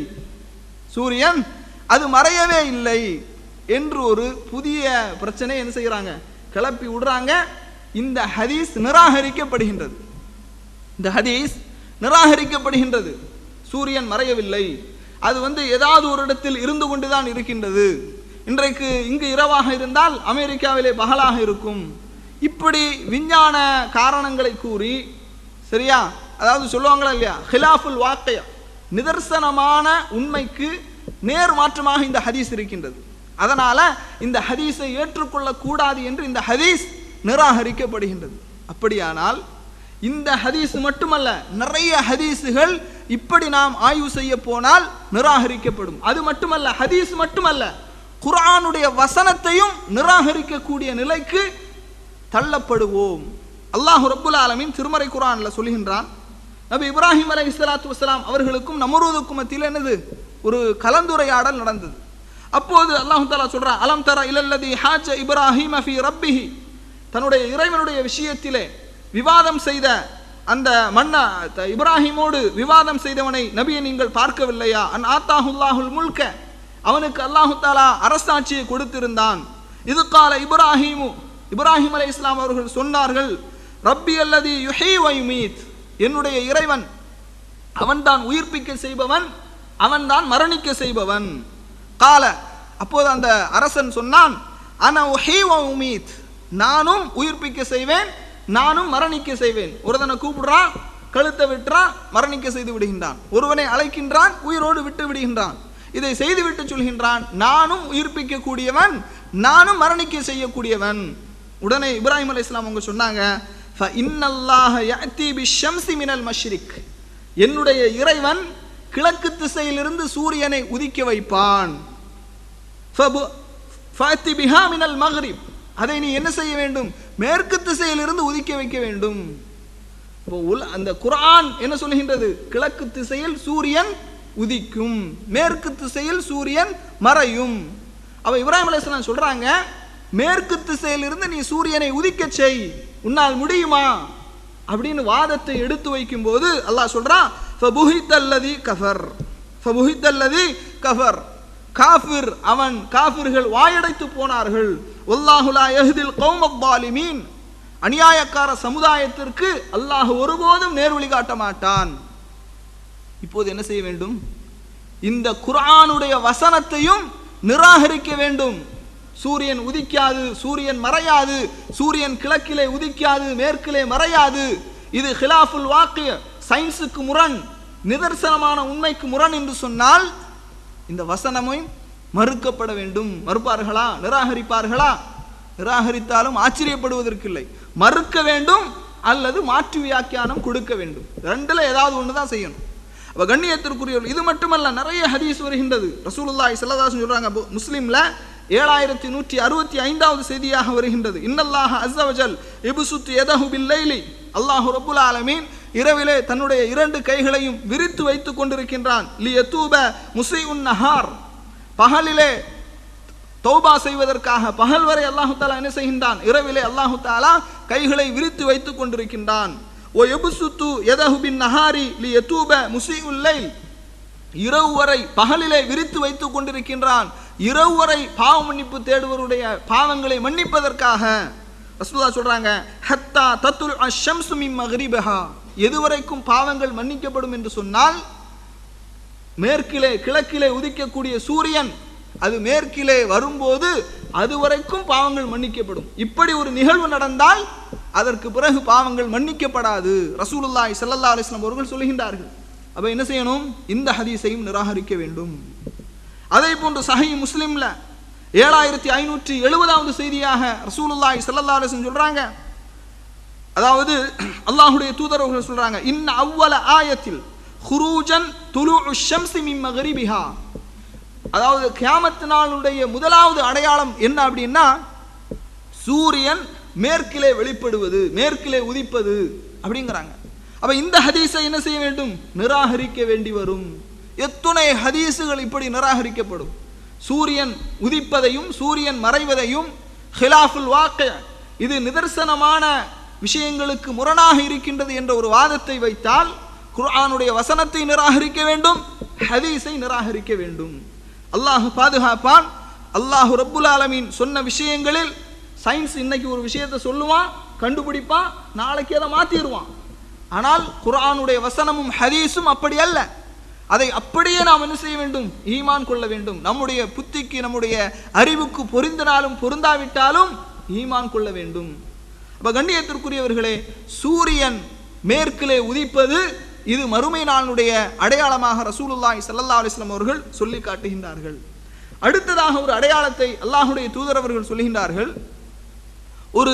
சூரியன் அது மறையவே இல்லை என்று ஒரு புதிய பிரச்சனை என்ன செய்கிறாங்க கிளப்பி விடுறாங்க இந்த ஹதீஸ் நிராகரிக்கப்படுகின்றது இந்த ஹதீஸ் நிராகரிக்கப்படுகின்றது சூரியன் மறையவில்லை அது வந்து ஏதாவது ஒரு இடத்தில் இருந்து கொண்டுதான் இருக்கின்றது இன்றைக்கு இங்கு இரவாக இருந்தால் அமெரிக்காவிலே பகலாக இருக்கும் இப்படி விஞ்ஞான காரணங்களை கூறி சரியா அதாவது சொல்லுவாங்களா இல்லையா ஹிலாஃபுல் வாக்கைய நிதர்சனமான உண்மைக்கு நேர் மாற்றமாக இந்த ஹதீஸ் இருக்கின்றது அதனால இந்த ஹதீஸை ஏற்றுக்கொள்ள கூடாது என்று இந்த ஹதீஸ் நிராகரிக்கப்படுகின்றது அப்படியானால் இந்த ஹதீஸ் மட்டுமல்ல நிறைய ஹதீஸுகள் இப்படி நாம் ஆய்வு செய்ய போனால் நிராகரிக்கப்படும் அது மட்டுமல்ல ஹதீஸ் மட்டுமல்ல குர்ஆனுடைய வசனத்தையும் நிராகரிக்கக்கூடிய நிலைக்கு தள்ளப்படுவோம் அல்லாஹ் ரப்புல் ஆலமீன் திருமறை குர்ஆன்ல சொல்கின்றான் நபி இப்ராஹிம் அலை இஸ்லாத்து வஸ்ஸலாம் அவர்களுக்கும் நமரூதுக்கும் மத்தியில் என்னது ஒரு கலந்துரையாடல் நடந்தது அப்போது அல்லாஹு தாலா சொல்றான் அலம் தர இலல்லதி ஹாஜ இப்ராஹிம் ஃபி ரப்பிஹி தன்னுடைய இறைவனுடைய விஷயத்திலே விவாதம் செய்த அந்த மன்னா த- இப்ராஹிமோடு விவாதம் செய்தவனை நபியை நீங்கள் பார்க்கவில்லையா அன் ஆத்தாஹுல்லாஹுல் முல்க அவனுக்கு அல்லாஹு தாலா அரசாட்சியை கொடுத்திருந்தான் இது கால இப்ராஹிமு இப்ராஹிம் அலை இஸ்லாம் அவர்கள் சொன்னார்கள் ரப்பி அல்லதி யுஹி வைமீத் என்னுடைய இறைவன் அவன்தான் உயிர்ப்பிக்க செய்பவன் அவன்தான் மரணிக்க செய்பவன் கால அப்போது அந்த அரசன் சொன்னான் அன உஹி வ உமீத் நானும் உயிர்ப்பிக்க செய்வேன் நானும் மரணிக்க செய்வேன் ஒருத்தனை கூப்பிடுறான் கழுத்தை விட்டுறான் மரணிக்க செய்து விடுகின்றான் ஒருவனை அழைக்கின்றான் உயிரோடு விட்டு விடுகின்றான் இதை செய்துவிட்டு சொல்கின்றான் நானும் உயிர்ப்பிக்க கூடியவன் நானும் மரணிக்க செய்யக்கூடியவன் உடனே இப்ராஹிம் அலை இஸ்லாம் அவங்க சொன்னாங்க فَإِنَّ اللَّهَ يَأْتِي بِالشَّمْسِ مِنَ الْمَشْرِقِ என்னுடைய இறைவன் கிழக்கு திசையிலிருந்து சூரியனை உதிக்க வைப்பான் فَبُ- فَأْتِ بِهَا مِنَ الْمَغْرِبِ அதை நீ என்ன செய்ய வேண்டும் மேற்கு திசையிலிருந்து உதிக்க வைக்க வேண்டும் இப்போ உல அந்த குர்ஆன் என்ன சொல்கின்றது கிழக்கு திசையில் சூரியன் உதிக்கும் மேற்கு திசையில் சூரியன் மறையும் அப்ப இப்ராஹிம் அலைஹிஸ்ஸலாம் சொல்றாங்க மேற்கு திசையிலிருந்து நீ சூரியனை உதிக்கச் செய் உன்னால் முடியுமா அப்படின்னு வாதத்தை எடுத்து வைக்கும்போது அல்லாஹ் சொல்றான் ஃபபுஹித்தல்லதி கஃபர் ஃபபுஹித்தல்லதி கஃபர் காஃபிர் அவன் காஃபிர்கள் வாயடைத்து போனார்கள் வல்லாஹு லா யஹ்தில் கௌமத் பாலிமீன் அநியாயக்கார சமுதாயத்திற்கு அல்லாஹ் ஒருபோதும் நேர்வழி காட்ட மாட்டான் இப்போது என்ன செய்ய வேண்டும் இந்த குர்ஆனுடைய வசனத்தையும் நிராகரிக்க வேண்டும் சூரியன் உதிக்காது சூரியன் மறையாது சூரியன் கிழக்கிலே உதிக்காது மேற்கிலே மறையாது இது ஹிலாஃபுல் வாக்கு சயின்ஸுக்கு முரண் நிதர்சனமான உண்மைக்கு முரண் என்று சொன்னால் இந்த வசனமும் மறுக்கப்பட வேண்டும் மறுப்பார்களா நிராகரிப்பார்களா நிராகரித்தாலும் ஆச்சரியப்படுவதற்கில்லை மறுக்க வேண்டும் அல்லது மாற்று வியாக்கியானம் கொடுக்க வேண்டும் ரெண்டுல ஏதாவது ஒன்று தான் செய்யணும் அப்ப கண்ணியத்திற்குரியவர்கள் இது மட்டுமல்ல நிறைய ஹதீஸ் வருகின்றது ரசூலுல்லாஹி ஸல்லல்லாஹு அலைஹி சொல்றாங்க பு- முஸ்லிம்ல ஏழாயிரத்தி நூற்றி அறுபத்தி ஐந்தாவது செய்தியாக வருகின்றது இன்னல்லாஹ அஸ்ஸவஜல் இபுசுத் எதஹு பில்லைலி அல்லாஹு ரப்புல் ஆலமீன் இரவிலே தன்னுடைய இரண்டு கைகளையும் விரித்து வைத்துக் கொண்டிருக்கின்றான் லி யதூப முஸீஉன் நஹார் பகலிலே தௌபா செய்வதற்காக பகல் வரை அல்லாஹு தாலா என்ன செய்கின்றான் இரவிலே அல்லாஹு தாலா கைகளை விரித்து வைத்துக் கொண்டிருக்கின்றான் ஓ எபுசுத்து எதஹு பின் நஹாரி லி யதூப முஸீஉல் லைல் இரவு வரை பகலிலே விரித்து வைத்துக் கொண்டிருக்கின்றான் இரவு வரை பாவ மன்னிப்பு தேடுவருடைய பாவங்களை மன்னிப்பதற்காக ரசூலுல்லாஹ் சொல்றாங்க ஹத்தா தத்துல் அஷம்சு மின் மக்ரிபஹா எதுவரைக்கும் பாவங்கள் மன்னிக்கப்படும் என்று சொன்னால் மேற்கிலே கிழக்கிலே உதிக்கக்கூடிய சூரியன் அது மேற்கிலே வரும்போது அதுவரைக்கும் பாவங்கள் மன்னிக்கப்படும் இப்படி ஒரு நிகழ்வு நடந்தால் அதற்கு பிறகு பாவங்கள் மன்னிக்கப்படாது ரசூலுல்லாஹி ஸல்லல்லாஹு அலைஹி வஸல்லம் அவர்கள் சொல்கின்றார்கள் அப்ப என்ன செய்யணும் இந்த ஹதீஸையும் நிராகரிக்க வேண்டும் அதே போன்று சஹி முஸ்லிம்ல ஏழாயிரத்தி ஐநூற்றி எழுபதாவது செய்தியாக ரசூலுல்லாஹி ஸல்லல்லாஹு அலைஹி வஸல்லம் சொல்றாங்க அதாவது அல்லாஹ்வுடைய தூதர் அவர்கள் சொல்றாங்க இன்ன அவ்வல ஆயத்தில் ஹுரூஜன் துலு ஷம்சி மின் மகரிபிஹா அதாவது கியாமத்து நாளுடைய முதலாவது அடையாளம் என்ன அப்படின்னா சூரியன் மேற்கிலே வெளிப்படுவது மேற்கிலே உதிப்பது அப்படிங்கிறாங்க அப்ப இந்த ஹதீஸை என்ன செய்ய வேண்டும் நிராகரிக்க வேண்டி வரும் எத்துணை ஹதீஸுகள் இப்படி நிராகரிக்கப்படும் சூரியன் உதிப்பதையும் சூரியன் மறைவதையும் ஹிலாஃபுல் வாக்க இது நிதர்சனமான விஷயங்களுக்கு முரணாக இருக்கின்றது என்ற ஒரு வாதத்தை வைத்தால் குர்ஆனுடைய வசனத்தை நிராகரிக்க வேண்டும் ஹதீஸை நிராகரிக்க வேண்டும் அல்லாஹ் பாதுகாப்பான் அல்லாஹ் ரப்புல் ஆலமீன் சொன்ன விஷயங்களில் சயின்ஸ் இன்னைக்கு ஒரு விஷயத்தை சொல்லுவான் கண்டுபிடிப்பான் நாளைக்கு அதை மாத்திடுவான் ஆனால் குர்ஆனுடைய வசனமும் ஹதீஸும் அப்படி அல்ல அதை அப்படியே நாம் என்ன செய்ய வேண்டும் ஈமான் கொள்ள வேண்டும் நம்முடைய புத்திக்கு நம்முடைய அறிவுக்கு பொருந்தினாலும் பொருந்தாவிட்டாலும் ஈமான் கொள்ள வேண்டும் அப்ப கண்ணியத்திற்குரியவர்களே சூரியன் மேற்கிலே உதிப்பது இது மறுமை நாளுடைய அடையாளமாக ரசூலுல்லாஹி ஸல்லல்லாஹு அலைஹி வஸல்லம் அவர்கள் சொல்லி காட்டுகின்றார்கள் அடுத்ததாக ஒரு அடையாளத்தை அல்லாஹ்வுடைய தூதர் அவர்கள் சொல்லுகின்றார்கள் ஒரு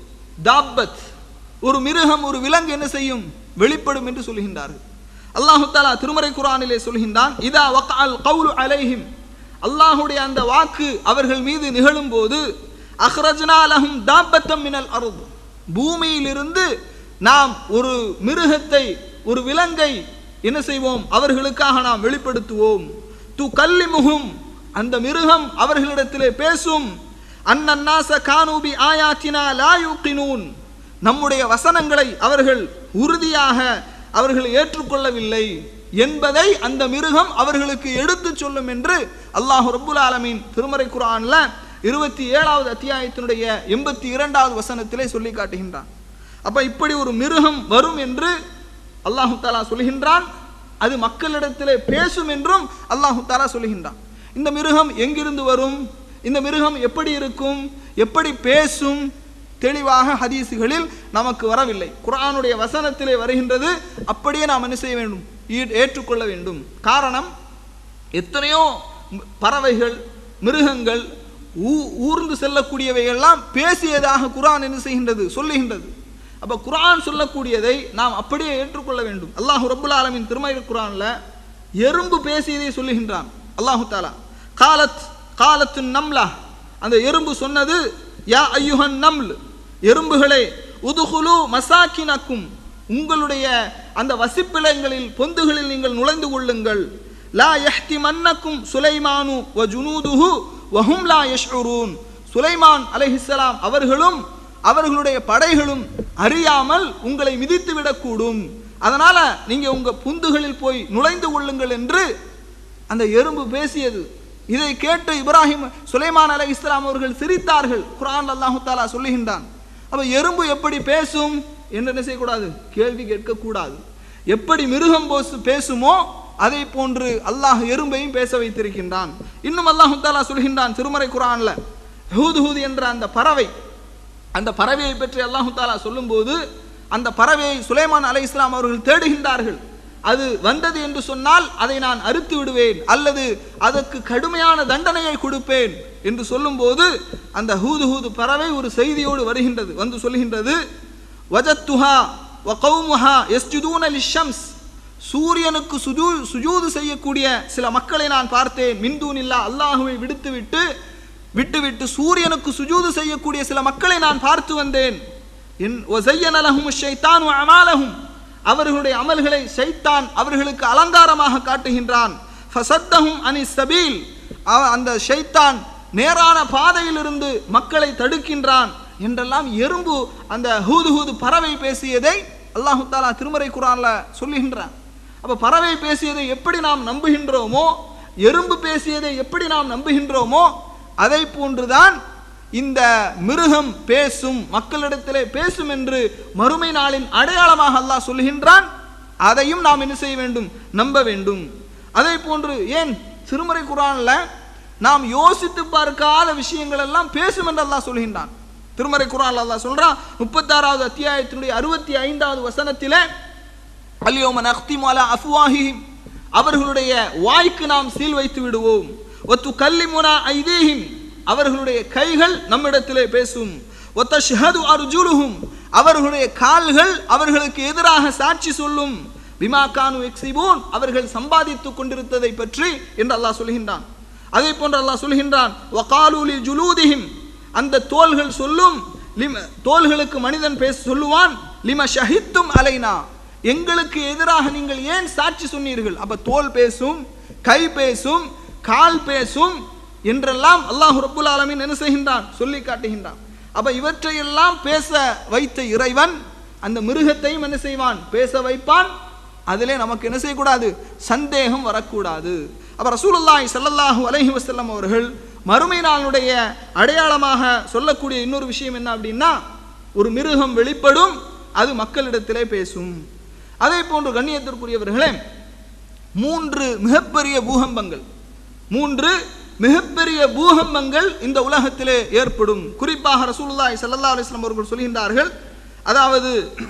தாப்பத் ஒரு மிருகம் ஒரு விலங்கு என்ன செய்யும் வெளிப்படும் என்று சொல்கின்றார்கள் அல்லாஹு தாலா திருமறை குரானிலே சொல்கின்றான் இதா வக்அல் கவுலு அலைஹிம் அல்லாஹுடைய அந்த வாக்கு அவர்கள் மீது நிகழும் போது அஹ்ரஜ்னா லஹும் தாப்பத்தம் மினல் அருள் பூமியிலிருந்து நாம் ஒரு மிருகத்தை ஒரு விலங்கை என்ன செய்வோம் அவர்களுக்காக நாம் வெளிப்படுத்துவோம் து கல்லிமுகும் அந்த மிருகம் அவர்களிடத்திலே பேசும் அன்னன்னாச கானூபி ஆயாத்தினா லா யூக்கினூன் நம்முடைய வசனங்களை அவர்கள் உறுதியாக அவர்கள் ஏற்றுக்கொள்ளவில்லை என்பதை அந்த மிருகம் அவர்களுக்கு எடுத்துச் சொல்லும் என்று அல்லாஹ் ரப்புல் ஆலமீன் திருமறை குர்ஆன்ல இருபத்தி ஏழாவது அத்தியாயத்தினுடைய எண்பத்தி இரண்டாவது வசனத்திலே சொல்லி காட்டுகின்றான் அப்ப இப்படி ஒரு மிருகம் வரும் என்று அல்லாஹு தாலா சொல்கின்றான் அது மக்களிடத்திலே பேசும் என்றும் அல்லாஹு தாலா சொல்கின்றான் இந்த மிருகம் எங்கிருந்து வரும் இந்த மிருகம் எப்படி இருக்கும் எப்படி பேசும் தெளிவாக ஹதீஸுகளில் நமக்கு வரவில்லை குர்ஆனுடைய வசனத்திலே வருகின்றது அப்படியே நாம் என்ன செய்ய வேண்டும் ஈ- ஏற்றுக்கொள்ள வேண்டும் காரணம் எத்தனையோ ம- பறவைகள் மிருகங்கள் ஊ- ஊர்ந்து செல்லக்கூடியவை எல்லாம் பேசியதாக குர்ஆன் என்ன செய்கின்றது சொல்லுகின்றது அப்ப குர்ஆன் சொல்லக்கூடியதை நாம் அப்படியே ஏற்றுக்கொள்ள வேண்டும் அல்லாஹ் ரப்புல் ஆலமீன் திருமறை குர்ஆன்ல எறும்பு பேசியதை சொல்லுகின்றான் அல்லாஹு தாலா காலத் காலத்து நம்லா அந்த எறும்பு சொன்னது யா ஐயுஹன் நம்ல் எறும்புகளே உதுகுலு மசாக்கினக்கும் உங்களுடைய அந்த வசிப்பிலங்களில் பொந்துகளில் நீங்கள் நுழைந்து கொள்ளுங்கள் லா யஹ்தி மன்னக்கும் சுலைமானு வ ஜுனூதுஹு வஹும் லா யஷ்உரூன் சுலைமான் அலைஹிஸ்ஸலாம் அவர்களும் அவர்களுடைய படைகளும் அறியாமல் உங்களை மிதித்து விடக்கூடும் அதனால நீங்க உங்க புந்துகளில் போய் நுழைந்து கொள்ளுங்கள் என்று அந்த எறும்பு பேசியது இதை கேட்டு இப்ராஹிம் சுலைமான் அலை இஸ்லாம் அவர்கள் சிரித்தார்கள் குர்ஆன் அல்லாஹு தாலா சொல்லுகின்றான் அப்ப எறும்பு எப்படி பேசும் என்று என்ன செய்யக்கூடாது கேள்வி கேட்கக்கூடாது எப்படி மிருகம் போசு பேசுமோ அதை போன்று அல்லாஹ் எறும்பையும் பேச வைத்திருக்கின்றான் இன்னும் அல்லாஹு தாலா சொல்கின்றான் திருமறை குர்ஆன்ல ஹூது ஹூது என்ற அந்த பறவை அந்த பறவையை பற்றி அல்லாஹு தாலா சொல்லும்போது அந்த பறவையை சுலைமான் அலை இஸ்லாம் அவர்கள் தேடுகின்றார்கள் அது வந்தது என்று சொன்னால் அதை நான் அறுத்து விடுவேன் அல்லது அதற்கு கடுமையான தண்டனையை கொடுப்பேன் என்று சொல்லும்போது அந்த ஹூது ஹூது பறவை ஒரு செய்தியோடு வருகின்றது வந்து சொல்கின்றது வஜத்துஹா வ கௌமுஹா யஸ்ஜுதூன லிஷம்ஸ் சூரியனுக்கு சுஜூ சுஜூது செய்யக்கூடிய சில மக்களை நான் பார்த்தேன் மின்தூனில்லா அல்லாஹுவை விடுத்துவிட்டு விட்டுவிட்டு சூரியனுக்கு சுஜூது செய்யக்கூடிய சில மக்களை நான் பார்த்து வந்தேன் என் ஒசையன லஹும் ஷைத்தான் அமாலஹும் அவர்களுடைய அமல்களை ஷைத்தான் அவர்களுக்கு அலங்காரமாக காட்டுகின்றான் ஃபசத்தஹும் அனி சபீல் அவ- அந்த ஷைத்தான் நேரான பாதையிலிருந்து மக்களை தடுக்கின்றான் என்றெல்லாம் எறும்பு அந்த ஹூது ஹூது பறவை பேசியதை அல்லாஹு தாலா திருமறை குரான்ல சொல்லுகின்றான் அப்ப பறவை பேசியதை எப்படி நாம் நம்புகின்றோமோ எறும்பு பேசியதை எப்படி நாம் நம்புகின்றோமோ அதை போன்றுதான் இந்த மிருகம் பேசும் மக்களிடத்திலே பேசும் என்று மறுமை நாளின் அடையாளமாக அல்லாஹ் சொல்கின்றான் அதையும் நாம் என்ன செய்ய வேண்டும் நம்ப வேண்டும் அதே போன்று ஏன் திருமறை குரான்ல நாம் யோசித்து பார்க்காத விஷயங்கள் எல்லாம் பேசும் என்று அல்லாஹ் சொல்கின்றான் திருமறை குரான் அல்லாஹ் சொல்றான் முப்பத்தாறாவது அத்தியாயத்தினுடைய அறுபத்தி ஐந்தாவது வசனத்திலே அல்யோம நக்திமு அலா அஃப்வாஹிஹிம் அவர்களுடைய வாய்க்கு நாம் சீல் வைத்து விடுவோம் ஒத்து கல்லிமுனா ஐதீஹிம் அவர்களுடைய கைகள் நம்மிடத்திலே பேசும் ஒத்த ஷஹது அர்ஜுலுஹும் அவர்களுடைய கால்கள் அவர்களுக்கு எதிராக சாட்சி சொல்லும் பிமா கானு எக்ஸிபூன் அவர்கள் சம்பாதித்துக் கொண்டிருந்ததை பற்றி என்று அல்லாஹ் சொல்கின்றான் அதே போன்று அல்லாஹ் சொல்கின்றான் வகாலூலி ஜுலூதிஹிம் அந்த தோள்கள் சொல்லும் லிம தோள்களுக்கு மனிதன் பேச சொல்லுவான் லிம ஷஹித்தும் அலைனா எங்களுக்கு எதிராக நீங்கள் ஏன் சாட்சி சொன்னீர்கள் அப்ப தோல் பேசும் கை பேசும் கால் பேசும் என்றெல்லாம் அல்லாஹ் ரப்புல் ஆலமீன் என்ன செய்கின்றான் சொல்லி காட்டுகின்றான் அப்ப இவற்றையெல்லாம் பேச வைத்த இறைவன் அந்த மிருகத்தையும் என்ன செய்வான் பேச வைப்பான் அதிலே நமக்கு என்ன செய்யக்கூடாது சந்தேகம் வரக்கூடாது அப்ப ரசூலுல்லாஹி ஸல்லல்லாஹு அலைஹி வஸல்லம் அவர்கள் மறுமை நாளுடைய அடையாளமாக சொல்லக்கூடிய இன்னொரு விஷயம் என்ன அப்படின்னா ஒரு மிருகம் வெளிப்படும் அது மக்களிடத்திலே பேசும் அதே போன்று கண்ணியத்திற்குரியவர்களே மூன்று மிகப்பெரிய பூகம்பங்கள் மூன்று மிகப்பெரிய பூகம்பங்கள் இந்த உலகத்திலே ஏற்படும் குறிப்பாக ரசூலுல்லாஹி ஸல்லல்லாஹு அலைஹி வஸல்லம் அவர்கள் சொல்கின்றார்கள் அதாவது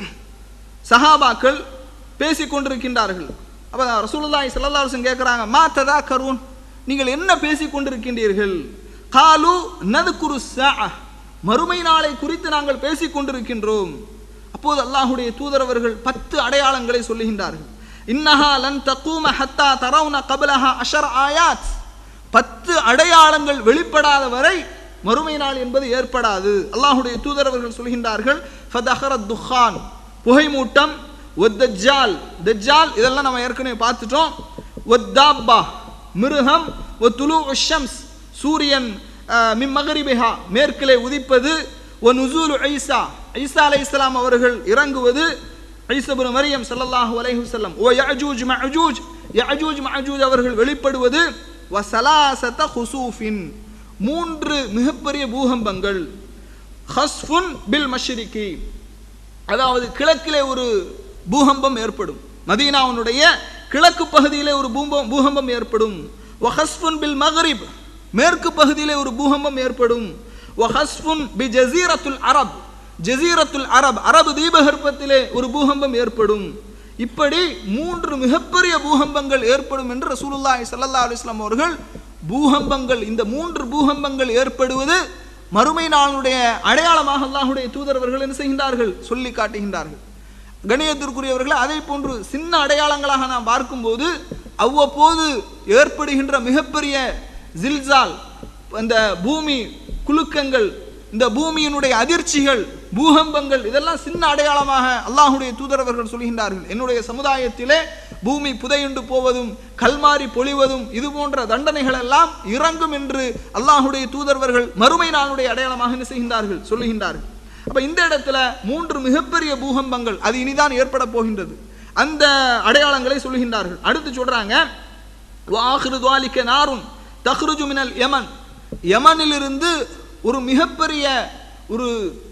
சஹாபாக்கள் பேசிக் கொண்டிருக்கின்றார்கள் அப்ப ரசூலுல்லாஹி ஸல்லல்லாஹு அலைஹி வஸல்லம் கேட்குறாங்க மா ததா கருண் நீங்கள் என்ன பேசிக் கொண்டிருக்கின்றீர்கள் காலு நதுகுரு ஸாஅ மறுமை நாளை குறித்து நாங்கள் பேசிக் கொண்டிருக்கின்றோம் அப்போது அல்லாஹ்வுடைய தூதரவர்கள் பத்து அடையாளங்களை சொல்லுகின்றார்கள் இன்னஹா லன் தக்கூம ஹத்தா தரவுன கபலஹா அஷர் ஆயாத் பத்து அடையாளங்கள் வெளிப்படாத வரை மறுமை நாள் என்பது ஏற்படாது அல்லாஹ்வுடைய தூதரவர்கள் சொல்கின்றார்கள் ஃபதஹரத் துஹான் புகைமூட்டம் ஒத்தஜால் தஜ்ஜால் இதெல்லாம் நம்ம ஏற்கனவே பார்த்துட்டோம் ஒத்தாப்பா மிருகம் ஒ துலு ஷம்ஸ் சூரியன் அஹ், மின் மகரிபிஹா மேற்கிலே உதிப்பது ஒ நுசூலு ஐசா ஐசா அலை இஸ்லாம் அவர்கள் இறங்குவது ஐசபுன் மரியம் ஸல்லல்லாஹு அலைஹி வஸல்லம் ஓ யஅஜூஜ் மஅஜூஜ் யஅஜூஜ் மஅஜூஜ் அவர்கள் வெளிப்படுவது வ சலாசத ஹுசூஃபின் மூன்று மிகப்பெரிய பூகம்பங்கள் ஹஸ்ஃபுன் பில் மஷ்ரிகி அதாவது கிழக்கிலே ஒரு பூகம்பம் ஏற்படும் மதீனாவினுடைய கிழக்கு பகுதியிலே ஒரு பூம்பம் பூகம்பம் ஏற்படும் வஹஸ்ஃபுன் பில் மகரிப் மேற்கு பகுதியிலே ஒரு பூகம்பம் ஏற்படும் வஹஸ்ஃபுன் பி ஜசீரத்துல் அரப் ஜசீரத்துல் அரப் அரபு தீபகற்பத்திலே ஒரு பூகம்பம் ஏற்படும் இப்படி மூன்று மிகப்பெரிய பூகம்பங்கள் ஏற்படும் என்று ரசூலுல்லாஹி ஸல்லல்லாஹு அலைஹி வஸல்லம் அவர்கள் பூகம்பங்கள் இந்த மூன்று பூகம்பங்கள் ஏற்படுவது மறுமை நாளுடைய அடையாளமாக அல்லாஹ்வுடைய தூதரவர்கள் என்ன செய்கின்றார்கள் சொல்லி காட்டுகின்றார்கள் கணியத்திற்குரியவர்கள் அதே போன்று சின்ன அடையாளங்களாக நாம் பார்க்கும்போது அவ்வப்போது ஏற்படுகின்ற மிகப்பெரிய ஜில்சால் அந்த பூமி குலுக்கங்கள் இந்த பூமியினுடைய அதிர்ச்சிகள் பூகம்பங்கள் இதெல்லாம் சின்ன அடையாளமாக அல்லாஹ்வுடைய தூதரவர்கள் சொல்கின்றார்கள் என்னுடைய சமுதாயத்திலே பூமி புதையுண்டு போவதும் கல்மாரி பொழிவதும் இது போன்ற தண்டனைகள் எல்லாம் இறங்கும் என்று அல்லாஹ்வுடைய தூதரவர்கள் மறுமை நாளுடைய அடையாளமாக என்ன செய்கின்றார்கள் சொல்லுகின்றார்கள் அப்ப இந்த இடத்துல மூன்று மிகப்பெரிய பூகம்பங்கள் அது இனிதான் ஏற்பட போகின்றது அந்த அடையாளங்களை சொல்லுகின்றார்கள் அடுத்து சொல்றாங்க வாஹிரு துவாலிக்க நாரும் தஹ்ருஜு மினல் யமன் யமனிலிருந்து ஒரு மிகப்பெரிய ஒரு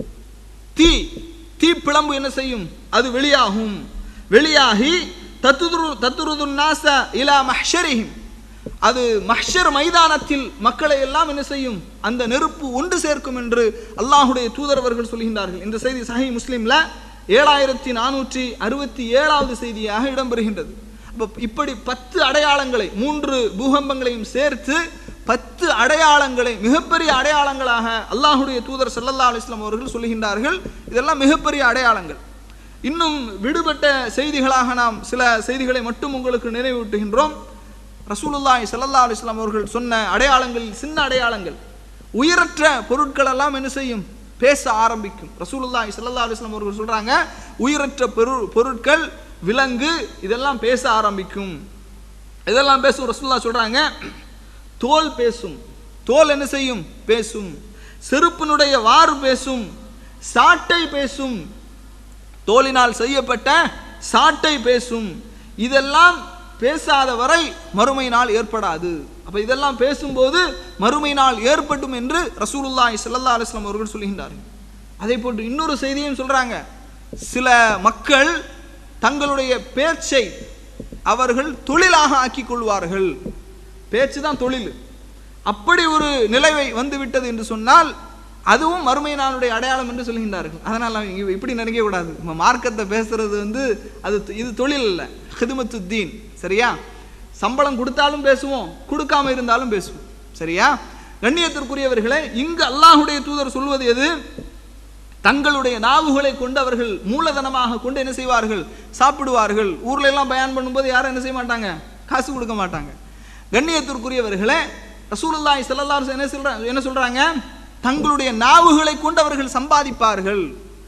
தீ தீப்பிழம்பு என்ன செய்யும் அது வெளியாகும் வெளியாகி தத்துரு தத்துருது நாச இலா மஹ்ஷரிஹிம் அது மஹ்ஷர் மைதானத்தில் மக்களை எல்லாம் என்ன செய்யும் அந்த நெருப்பு ஒன்று சேர்க்கும் என்று அல்லாஹுடைய தூதரவர்கள் சொல்கின்றார்கள் இந்த செய்தி சஹி முஸ்லிம்ல ஏழாயிரத்தி நானூற்றி அறுபத்தி ஏழாவது செய்தியாக இடம்பெறுகின்றது அப்ப இப்படி பத்து அடையாளங்களை மூன்று பூகம்பங்களையும் சேர்த்து பத்து அடையாளங்களை மிகப்பெரிய அடையாளங்களாக அல்லாஹுடைய தூதர் ஸல்லல்லாஹு அலைஹி வஸல்லம் அவர்கள் சொல்கின்றார்கள் இதெல்லாம் மிகப்பெரிய அடையாளங்கள் இன்னும் விடுபட்ட செய்திகளாக நாம் சில செய்திகளை மட்டும் உங்களுக்கு நினைவூட்டுகின்றோம் ரசூலுல்லாஹி ஸல்லல்லாஹு அலைஹி வஸல்லம் அவர்கள் சொன்ன அடையாளங்களில் சின்ன அடையாளங்கள் உயிரற்ற பொருட்கள் எல்லாம் என்ன செய்யும் பேச ஆரம்பிக்கும் ரசூலுல்லாஹி ஸல்லல்லாஹு அலைஹி வஸல்லம் அவர்கள் சொல்றாங்க உயிரற்ற பொருள் பொருட்கள் விலங்கு இதெல்லாம் பேச ஆரம்பிக்கும் இதெல்லாம் பேசும் ரசூலுல்லா சொல்றாங்க தோல் பேசும் தோல் என்ன செய்யும் பேசும் செருப்பினுடைய வாறு பேசும் சாட்டை பேசும் தோலினால் செய்யப்பட்ட சாட்டை பேசும் இதெல்லாம் பேசாத வரை மறுமை நாள் ஏற்படாது அப்ப இதெல்லாம் பேசும்போது மறுமை நாள் ஏற்படும் என்று ரசூலுல்லாஹி ஸல்லல்லாஹு அலைஹி வஸல்லம் அவர்கள் சொல்கின்றார்கள் அதே போன்று இன்னொரு செய்தியும் சொல்றாங்க சில மக்கள் தங்களுடைய பேச்சை அவர்கள் தொழிலாக ஆக்கிக் கொள்வார்கள் பேச்சு தான் தொழில் அப்படி ஒரு நிலைவை வந்து விட்டது என்று சொன்னால் அதுவும் மறுமை நாளுடைய அடையாளம் என்று சொல்கின்றார்கள் அதனால் அவங்க இங்க இப்படி நினைக்க கூடாது நம்ம மார்க்கத்தை பேசுறது வந்து அது இது தொழில் இல்லை ஹிதுமத்து தீன் சரியா சம்பளம் கொடுத்தாலும் பேசுவோம் கொடுக்காம இருந்தாலும் பேசுவோம் சரியா கண்ணியத்திற்குரியவர்களே இங்கு அல்லாஹுடைய தூதர் சொல்வது எது தங்களுடைய நாவுகளை கொண்டு அவர்கள் மூலதனமாக கொண்டு என்ன செய்வார்கள் சாப்பிடுவார்கள் ஊர்ல எல்லாம் பயன் பண்ணும்போது யாரும் என்ன செய்ய மாட்டாங்க காசு கொடுக்க மாட்டாங்க கண்ணியத்திற்குரியவர்களே ரசூலுல்லாஹி ஸல்லல்லாஹு அலைஹி வஸல்லம் என்ன சொல்றாங்க என்ன சொல்றாங்க தங்களுடைய நாவுகளை கொண்டு அவர்கள் சம்பாதிப்பார்கள்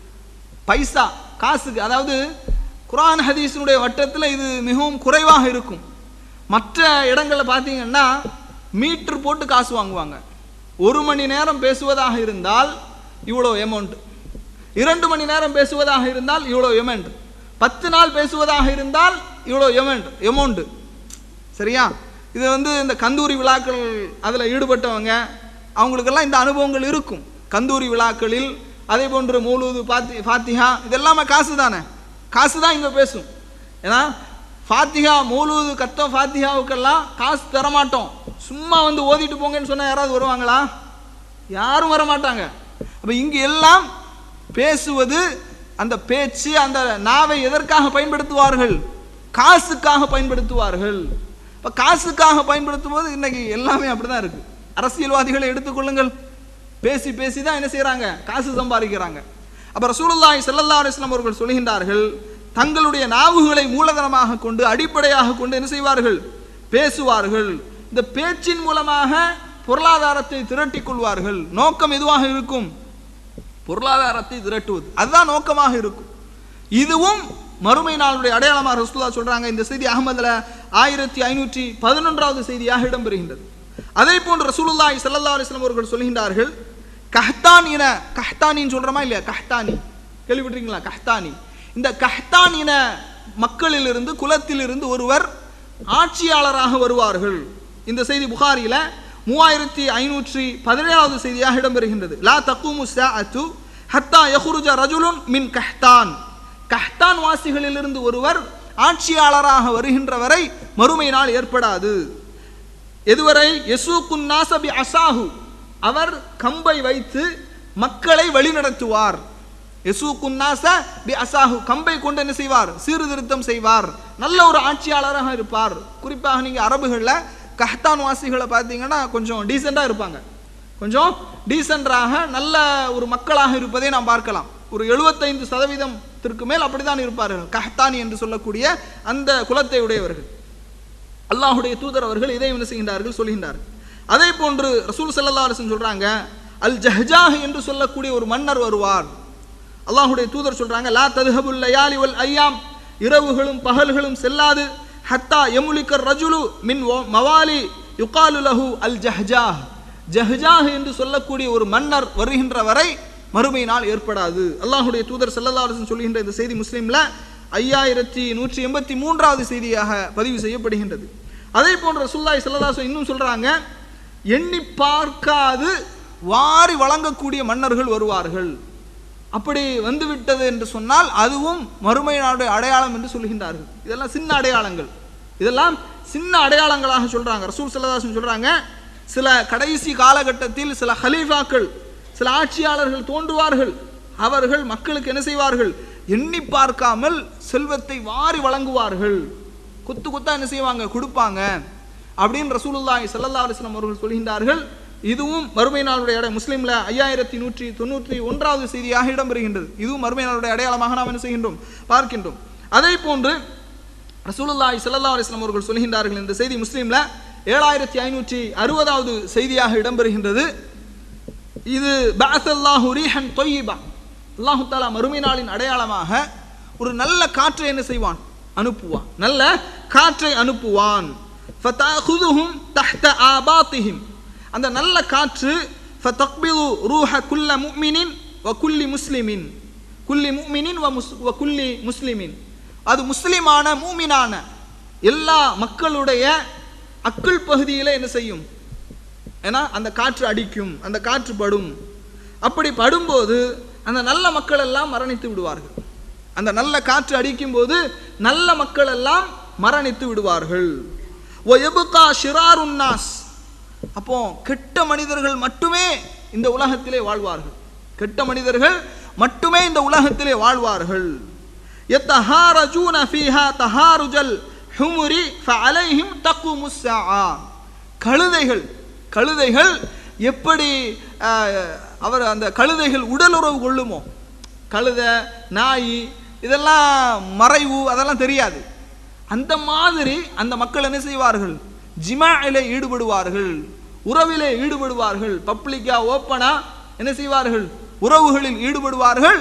பைசா காசுக்கு அதாவது குர்ஆன் ஹதீஸினுடைய வட்டத்தில் இது மிகவும் குறைவாக இருக்கும் மற்ற இடங்களில் பார்த்தீங்கன்னா மீட்டர் போட்டு காசு வாங்குவாங்க ஒரு மணி நேரம் பேசுவதாக இருந்தால் இவ்வளோ அமௌண்ட் இரண்டு மணி நேரம் பேசுவதாக இருந்தால் இவ்வளோ அமௌண்ட் பத்து நாள் பேசுவதாக இருந்தால் இவ்வளோ எமௌண்ட் எமௌண்ட்டு சரியா இது வந்து இந்த கந்தூரி விழாக்கள் அதில் ஈடுபட்டவங்க அவங்களுக்கெல்லாம் இந்த அனுபவங்கள் இருக்கும் கந்தூரி விழாக்களில் அதே போன்று மௌலூது பாத்தி ஃபாத்திஹா இதெல்லாமே காசு தானே காசு தான் இங்கே பேசும் ஏன்னா ஃபாத்திஹா மௌலூது கத்தம் ஃபாத்திஹாவுக்கெல்லாம் காசு தரமாட்டோம் சும்மா வந்து ஓதிட்டு போங்கன்னு சொன்னால் யாராவது வருவாங்களா யாரும் வர மாட்டாங்க அப்போ இங்கே எல்லாம் பேசுவது அந்த பேச்சு அந்த நாவை எதற்காக பயன்படுத்துவார்கள் காசுக்காக பயன்படுத்துவார்கள் இப்போ காசுக்காக பயன்படுத்தும் போது இன்னைக்கு எல்லாமே அப்படிதான் இருக்கு அரசியல்வாதிகளை எடுத்துக்கொள்ளுங்கள் பேசி பேசி தான் என்ன செய்றாங்க காசு சம்பாதிக்கிறாங்க அப்ப ரசூலுல்லாஹி ஸல்லல்லாஹு அலைஹி வஸல்லம் அவர்கள் சொல்கின்றார்கள் தங்களுடைய நாவுகளை மூலதனமாக கொண்டு அடிப்படையாக கொண்டு என்ன செய்வார்கள் பேசுவார்கள் இந்த பேச்சின் மூலமாக பொருளாதாரத்தை திரட்டிக் கொள்வார்கள் நோக்கம் எதுவாக இருக்கும் பொருளாதாரத்தை திரட்டுவது அதுதான் நோக்கமாக இருக்கும் இதுவும் மறுமை நாளுடைய அடையாளமாக ரசூலுல்லா சொல்றாங்க இந்த செய்தி அகமதுல ஆயிரத்தி ஐநூற்றி பதினொன்றாவது செய்தியாக இடம்பெறுகின்றது அதே போன்று ரசூலுல்லாஹி ஸல்லல்லாஹு அலைஹி வஸல்லம் அவர்கள் சொல்கின்றார்கள் கஹ்தான் இன கஹ்தானின்னு சொல்றோமா இல்லையா கஹ்தானி கேள்விப்பட்டிருக்கீங்களா கஹ்தானி இந்த கஹ்தான் இன மக்களிலிருந்து குலத்திலிருந்து ஒருவர் ஆட்சியாளராக வருவார்கள் இந்த செய்தி புகாரில மூவாயிரத்தி ஐநூற்றி பதினேழாவது செய்தியாக இடம்பெறுகின்றது லா தக்கூமு சாஅத்து ஹத்தா யஹ்ருஜ ரஜுலுன் மின் கஹ்தான் கஹ்தான் வாசிகளிலிருந்து ஒருவர் ஆட்சியாளராக வருகின்ற வரை மறுமை நாள் ஏற்படாது எதுவரை யசூக்குன் நாசபி அசாஹு அவர் கம்பை வைத்து மக்களை வழிநடத்துவார் யசூக்குன் நாச பி அசாஹு கம்பை கொண்டு என்ன செய்வார் சீர்திருத்தம் செய்வார் நல்ல ஒரு ஆட்சியாளராக இருப்பார் குறிப்பாக நீங்க அரபுகள்ல கஹ்தான் வாசிகளை பார்த்தீங்கன்னா கொஞ்சம் டீசெண்டாக இருப்பாங்க கொஞ்சம் டீசென்டாக நல்ல ஒரு மக்களாக இருப்பதை நாம் பார்க்கலாம் ஒரு எழுபத்தைந்து சதவீதத்திற்கு மேல் அப்படித்தான் இருப்பார்கள் கஹ்தானி என்று சொல்லக்கூடிய அந்த குலத்தை உடையவர்கள் அல்லாஹுடைய தூதர் அவர்கள் இதை என்ன செய்கின்றார்கள் சொல்கின்றார்கள் அதே போன்று ரசூல் ஸல்லல்லாஹு அலைஹி வஸல்லம் சொல்றாங்க அல் ஜஹ்ஜாஹ் என்று சொல்லக்கூடிய ஒரு மன்னர் வருவார் அல்லாஹுடைய தூதர் சொல்றாங்க லா ததுஹபுல் லயாலி வல் ஐயாம் இரவுகளும் பகல்களும் செல்லாது ஹத்தா யமுலிக்கர் ரஜுலு மின் வ- மவாலி யுகாலு லஹு அல் ஜஹ்ஜாஹ் ஜஹ்ஜாஹ் என்று சொல்லக்கூடிய ஒரு மன்னர் வருகின்ற வரை மறுமை நாள் ஏற்படாது அல்லாஹுடைய தூதர் ஸல்லல்லாஹு அலைஹி வஸல்லம் சொல்கின்ற இந்த செய்தி முஸ்லிம்ல ஐயாயிரத்தி நூற்றி எண்பத்தி மூன்றாவது செய்தியாக பதிவு செய்யப்படுகின்றது அதே போன்ற ரசூலுல்லாஹி ஸல்லல்லாஹு அலைஹி வஸல்லம் இன்னும் சொல்றாங்க எண்ணி பார்க்காது வாரி வழங்கக்கூடிய மன்னர்கள் வருவார்கள் அப்படி வந்துவிட்டது என்று சொன்னால் அதுவும் மறுமை நாடு அடையாளம் என்று சொல்கின்றார்கள் இதெல்லாம் சின்ன அடையாளங்கள் இதெல்லாம் சின்ன அடையாளங்களாக சொல்றாங்க ரசூல் சல்லதாசன் சொல்றாங்க சில கடைசி காலகட்டத்தில் சில ஹலீஃபாக்கள் சில ஆட்சியாளர்கள் தோன்றுவார்கள் அவர்கள் மக்களுக்கு என்ன செய்வார்கள் எண்ணி பார்க்காமல் செல்வத்தை வாரி வழங்குவார்கள் குத்து குத்தா என்ன செய்வாங்க கொடுப்பாங்க அப்படின்னு ரசூலுல்லாஹி ஸல்லல்லாஹு அலைஹி வஸல்லம் அவர்கள் சொல்கின்றார்கள் இதுவும் மறுமை நாளுடைய அடை முஸ்லீம்ல ஐயாயிரத்தி நூற்றி தொண்ணூற்றி ஒன்றாவது செய்தியாக இடம்பெறுகின்றது இதுவும் மறுமை நாளுடைய அடையாளமாக நாம் என்ன செய்கின்றோம் பார்க்கின்றோம் அதே போன்று ரசூலுல்லாஹி ஸல்லல்லாஹு அலைஹி வஸல்லம் அவர்கள் சொல்கின்றார்கள் இந்த செய்தி முஸ்லீம்ல ஏழாயிரத்தி ஐநூற்றி அறுபதாவது செய்தியாக இடம்பெறுகின்றது இது பஅசல்லாஹு ரீஹன் தொய்யிபா அல்லாஹு தாலா மறுமை நாளின் அடையாளமாக ஒரு நல்ல காற்றை என்ன செய்வான் அனுப்புவான் நல்ல காற்றை அனுப்புவான் ஃபதஅகுதுஹும் தஹ்த ஆபாத்திஹிம் அந்த நல்ல காற்று ஃபதக்பிது ரூஹ குல்ல முஃமினின் வ குல்லி முஸ்லிமின் குல்லி முஃமினின் வ முஸ் வ குல்லி முஸ்லிமின் அது முஸ்லிமான மூமினான எல்லா மக்களுடைய அக்குள் பகுதியில என்ன செய்யும் ஏன்னா அந்த காற்று அடிக்கும் அந்த காற்று படும் அப்படி படும்போது அந்த நல்ல மக்கள் எல்லாம் மரணித்து விடுவார்கள் அந்த நல்ல காற்று அடிக்கும் போது நல்ல மக்கள் எல்லாம் மரணித்து விடுவார்கள் ஓ எபுகா ஷிராருன்னாஸ் அப்போ கெட்ட மனிதர்கள் மட்டுமே இந்த உலகத்திலே வாழ்வார்கள் கெட்ட மனிதர்கள் மட்டுமே இந்த உலகத்திலே வாழ்வார்கள் يتهارجون فيها تهارج الحمر فعليهم تقوم الساعة கழுதைகள் கழுதைகள் எப்படி ஆஹ், அவர் அந்த கழுதைகள் உடலுறவு கொள்ளுமோ கழுதை நாய் இதெல்லாம் மறைவு அதெல்லாம் தெரியாது அந்த மாதிரி அந்த மக்கள் என்ன செய்வார்கள் ஜிமாயிலே ஈடுபடுவார்கள் உறவிலே ஈடுபடுவார்கள் பப்ளிக்கா ஓப்பனா என்ன செய்வார்கள் உறவுகளில் ஈடுபடுவார்கள்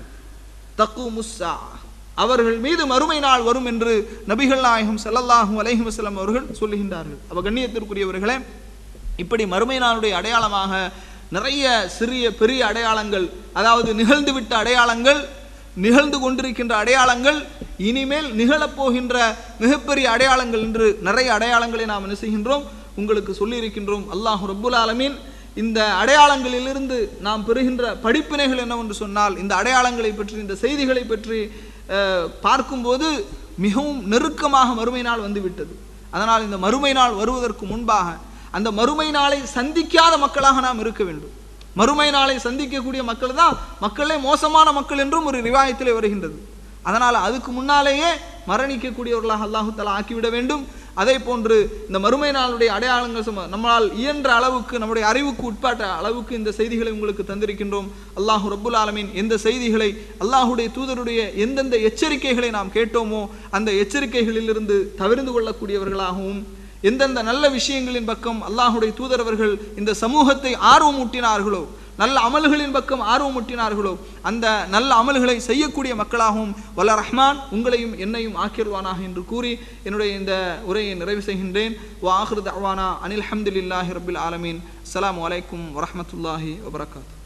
தக்கு முஸ்ஸா அவர்கள் மீது மறுமை நாள் வரும் என்று நபிகள் நாயகம் ஸல்லல்லாஹு அலைஹி வஸல்லம் அவர்கள் சொல்லுகின்றார்கள் அப்ப கண்ணியத்திற்குரியவர்களே இப்படி மறுமை நாளுடைய அடையாளமாக நிறைய சிறிய பெரிய அடையாளங்கள் அதாவது நிகழ்ந்துவிட்ட அடையாளங்கள் நிகழ்ந்து கொண்டிருக்கின்ற அடையாளங்கள் இனிமேல் நிகழப்போகின்ற மிகப்பெரிய அடையாளங்கள் என்று நிறைய அடையாளங்களை நாம் என்ன செய்கின்றோம் உங்களுக்கு சொல்லியிருக்கின்றோம் அல்லாஹ் ரப்புல் ஆலமீன் இந்த அடையாளங்களிலிருந்து நாம் பெறுகின்ற படிப்பினைகள் என்னவென்று சொன்னால் இந்த அடையாளங்களை பற்றி இந்த செய்திகளை பற்றி அஹ், பார்க்கும்போது மிகவும் நெருக்கமாக மறுமை நாள் வந்துவிட்டது அதனால் இந்த மறுமை நாள் வருவதற்கு முன்பாக அந்த மறுமை நாளை சந்திக்காத மக்களாக நாம் இருக்க வேண்டும் மறுமை நாளை சந்திக்கக்கூடிய மக்கள் தான் மக்களே மோசமான மக்கள் என்றும் ஒரு ரிவாயத்திலே வருகின்றது அதனால் அதுக்கு முன்னாலேயே மரணிக்கக்கூடியவர்களாக அல்லாஹு தஆலா ஆக்கிவிட வேண்டும் அதே போன்று இந்த மறுமை நாளுடைய அடையாளங்கள் சும- நம்மளால் இயன்ற அளவுக்கு நம்முடைய அறிவுக்கு உட்பட்ட அளவுக்கு இந்த செய்திகளை உங்களுக்கு தந்திருக்கின்றோம் அல்லாஹு ரப்புல் ஆலமீன் எந்த செய்திகளை அல்லாஹுடைய தூதருடைய எந்தெந்த எச்சரிக்கைகளை நாம் கேட்டோமோ அந்த எச்சரிக்கைகளிலிருந்து தவிர்ந்து கொள்ளக்கூடியவர்களாகவும் எந்தெந்த நல்ல விஷயங்களின் பக்கம் அல்லாஹுடைய தூதர் அவர்கள் இந்த சமூகத்தை ஆர்வமூட்டினார்களோ நல்ல அமல்களின் பக்கம் ஆர்வமூட்டினார்களோ அந்த நல்ல அமல்களை செய்யக்கூடிய மக்களாகவும் வல்ல ரஹ்மான் உங்களையும் என்னையும் ஆக்கிடுவானாக என்று கூறி என்னுடைய இந்த உரையை நிறைவு செய்கின்றேன் வா ஆஹிரு தஅவானா அனில் ஹம்துலில்லாஹி ரபில் ஆலமீன் அஸ்ஸலாமு அலைக்கும் வரஹ்மத்துல்லாஹி வபரகாத்து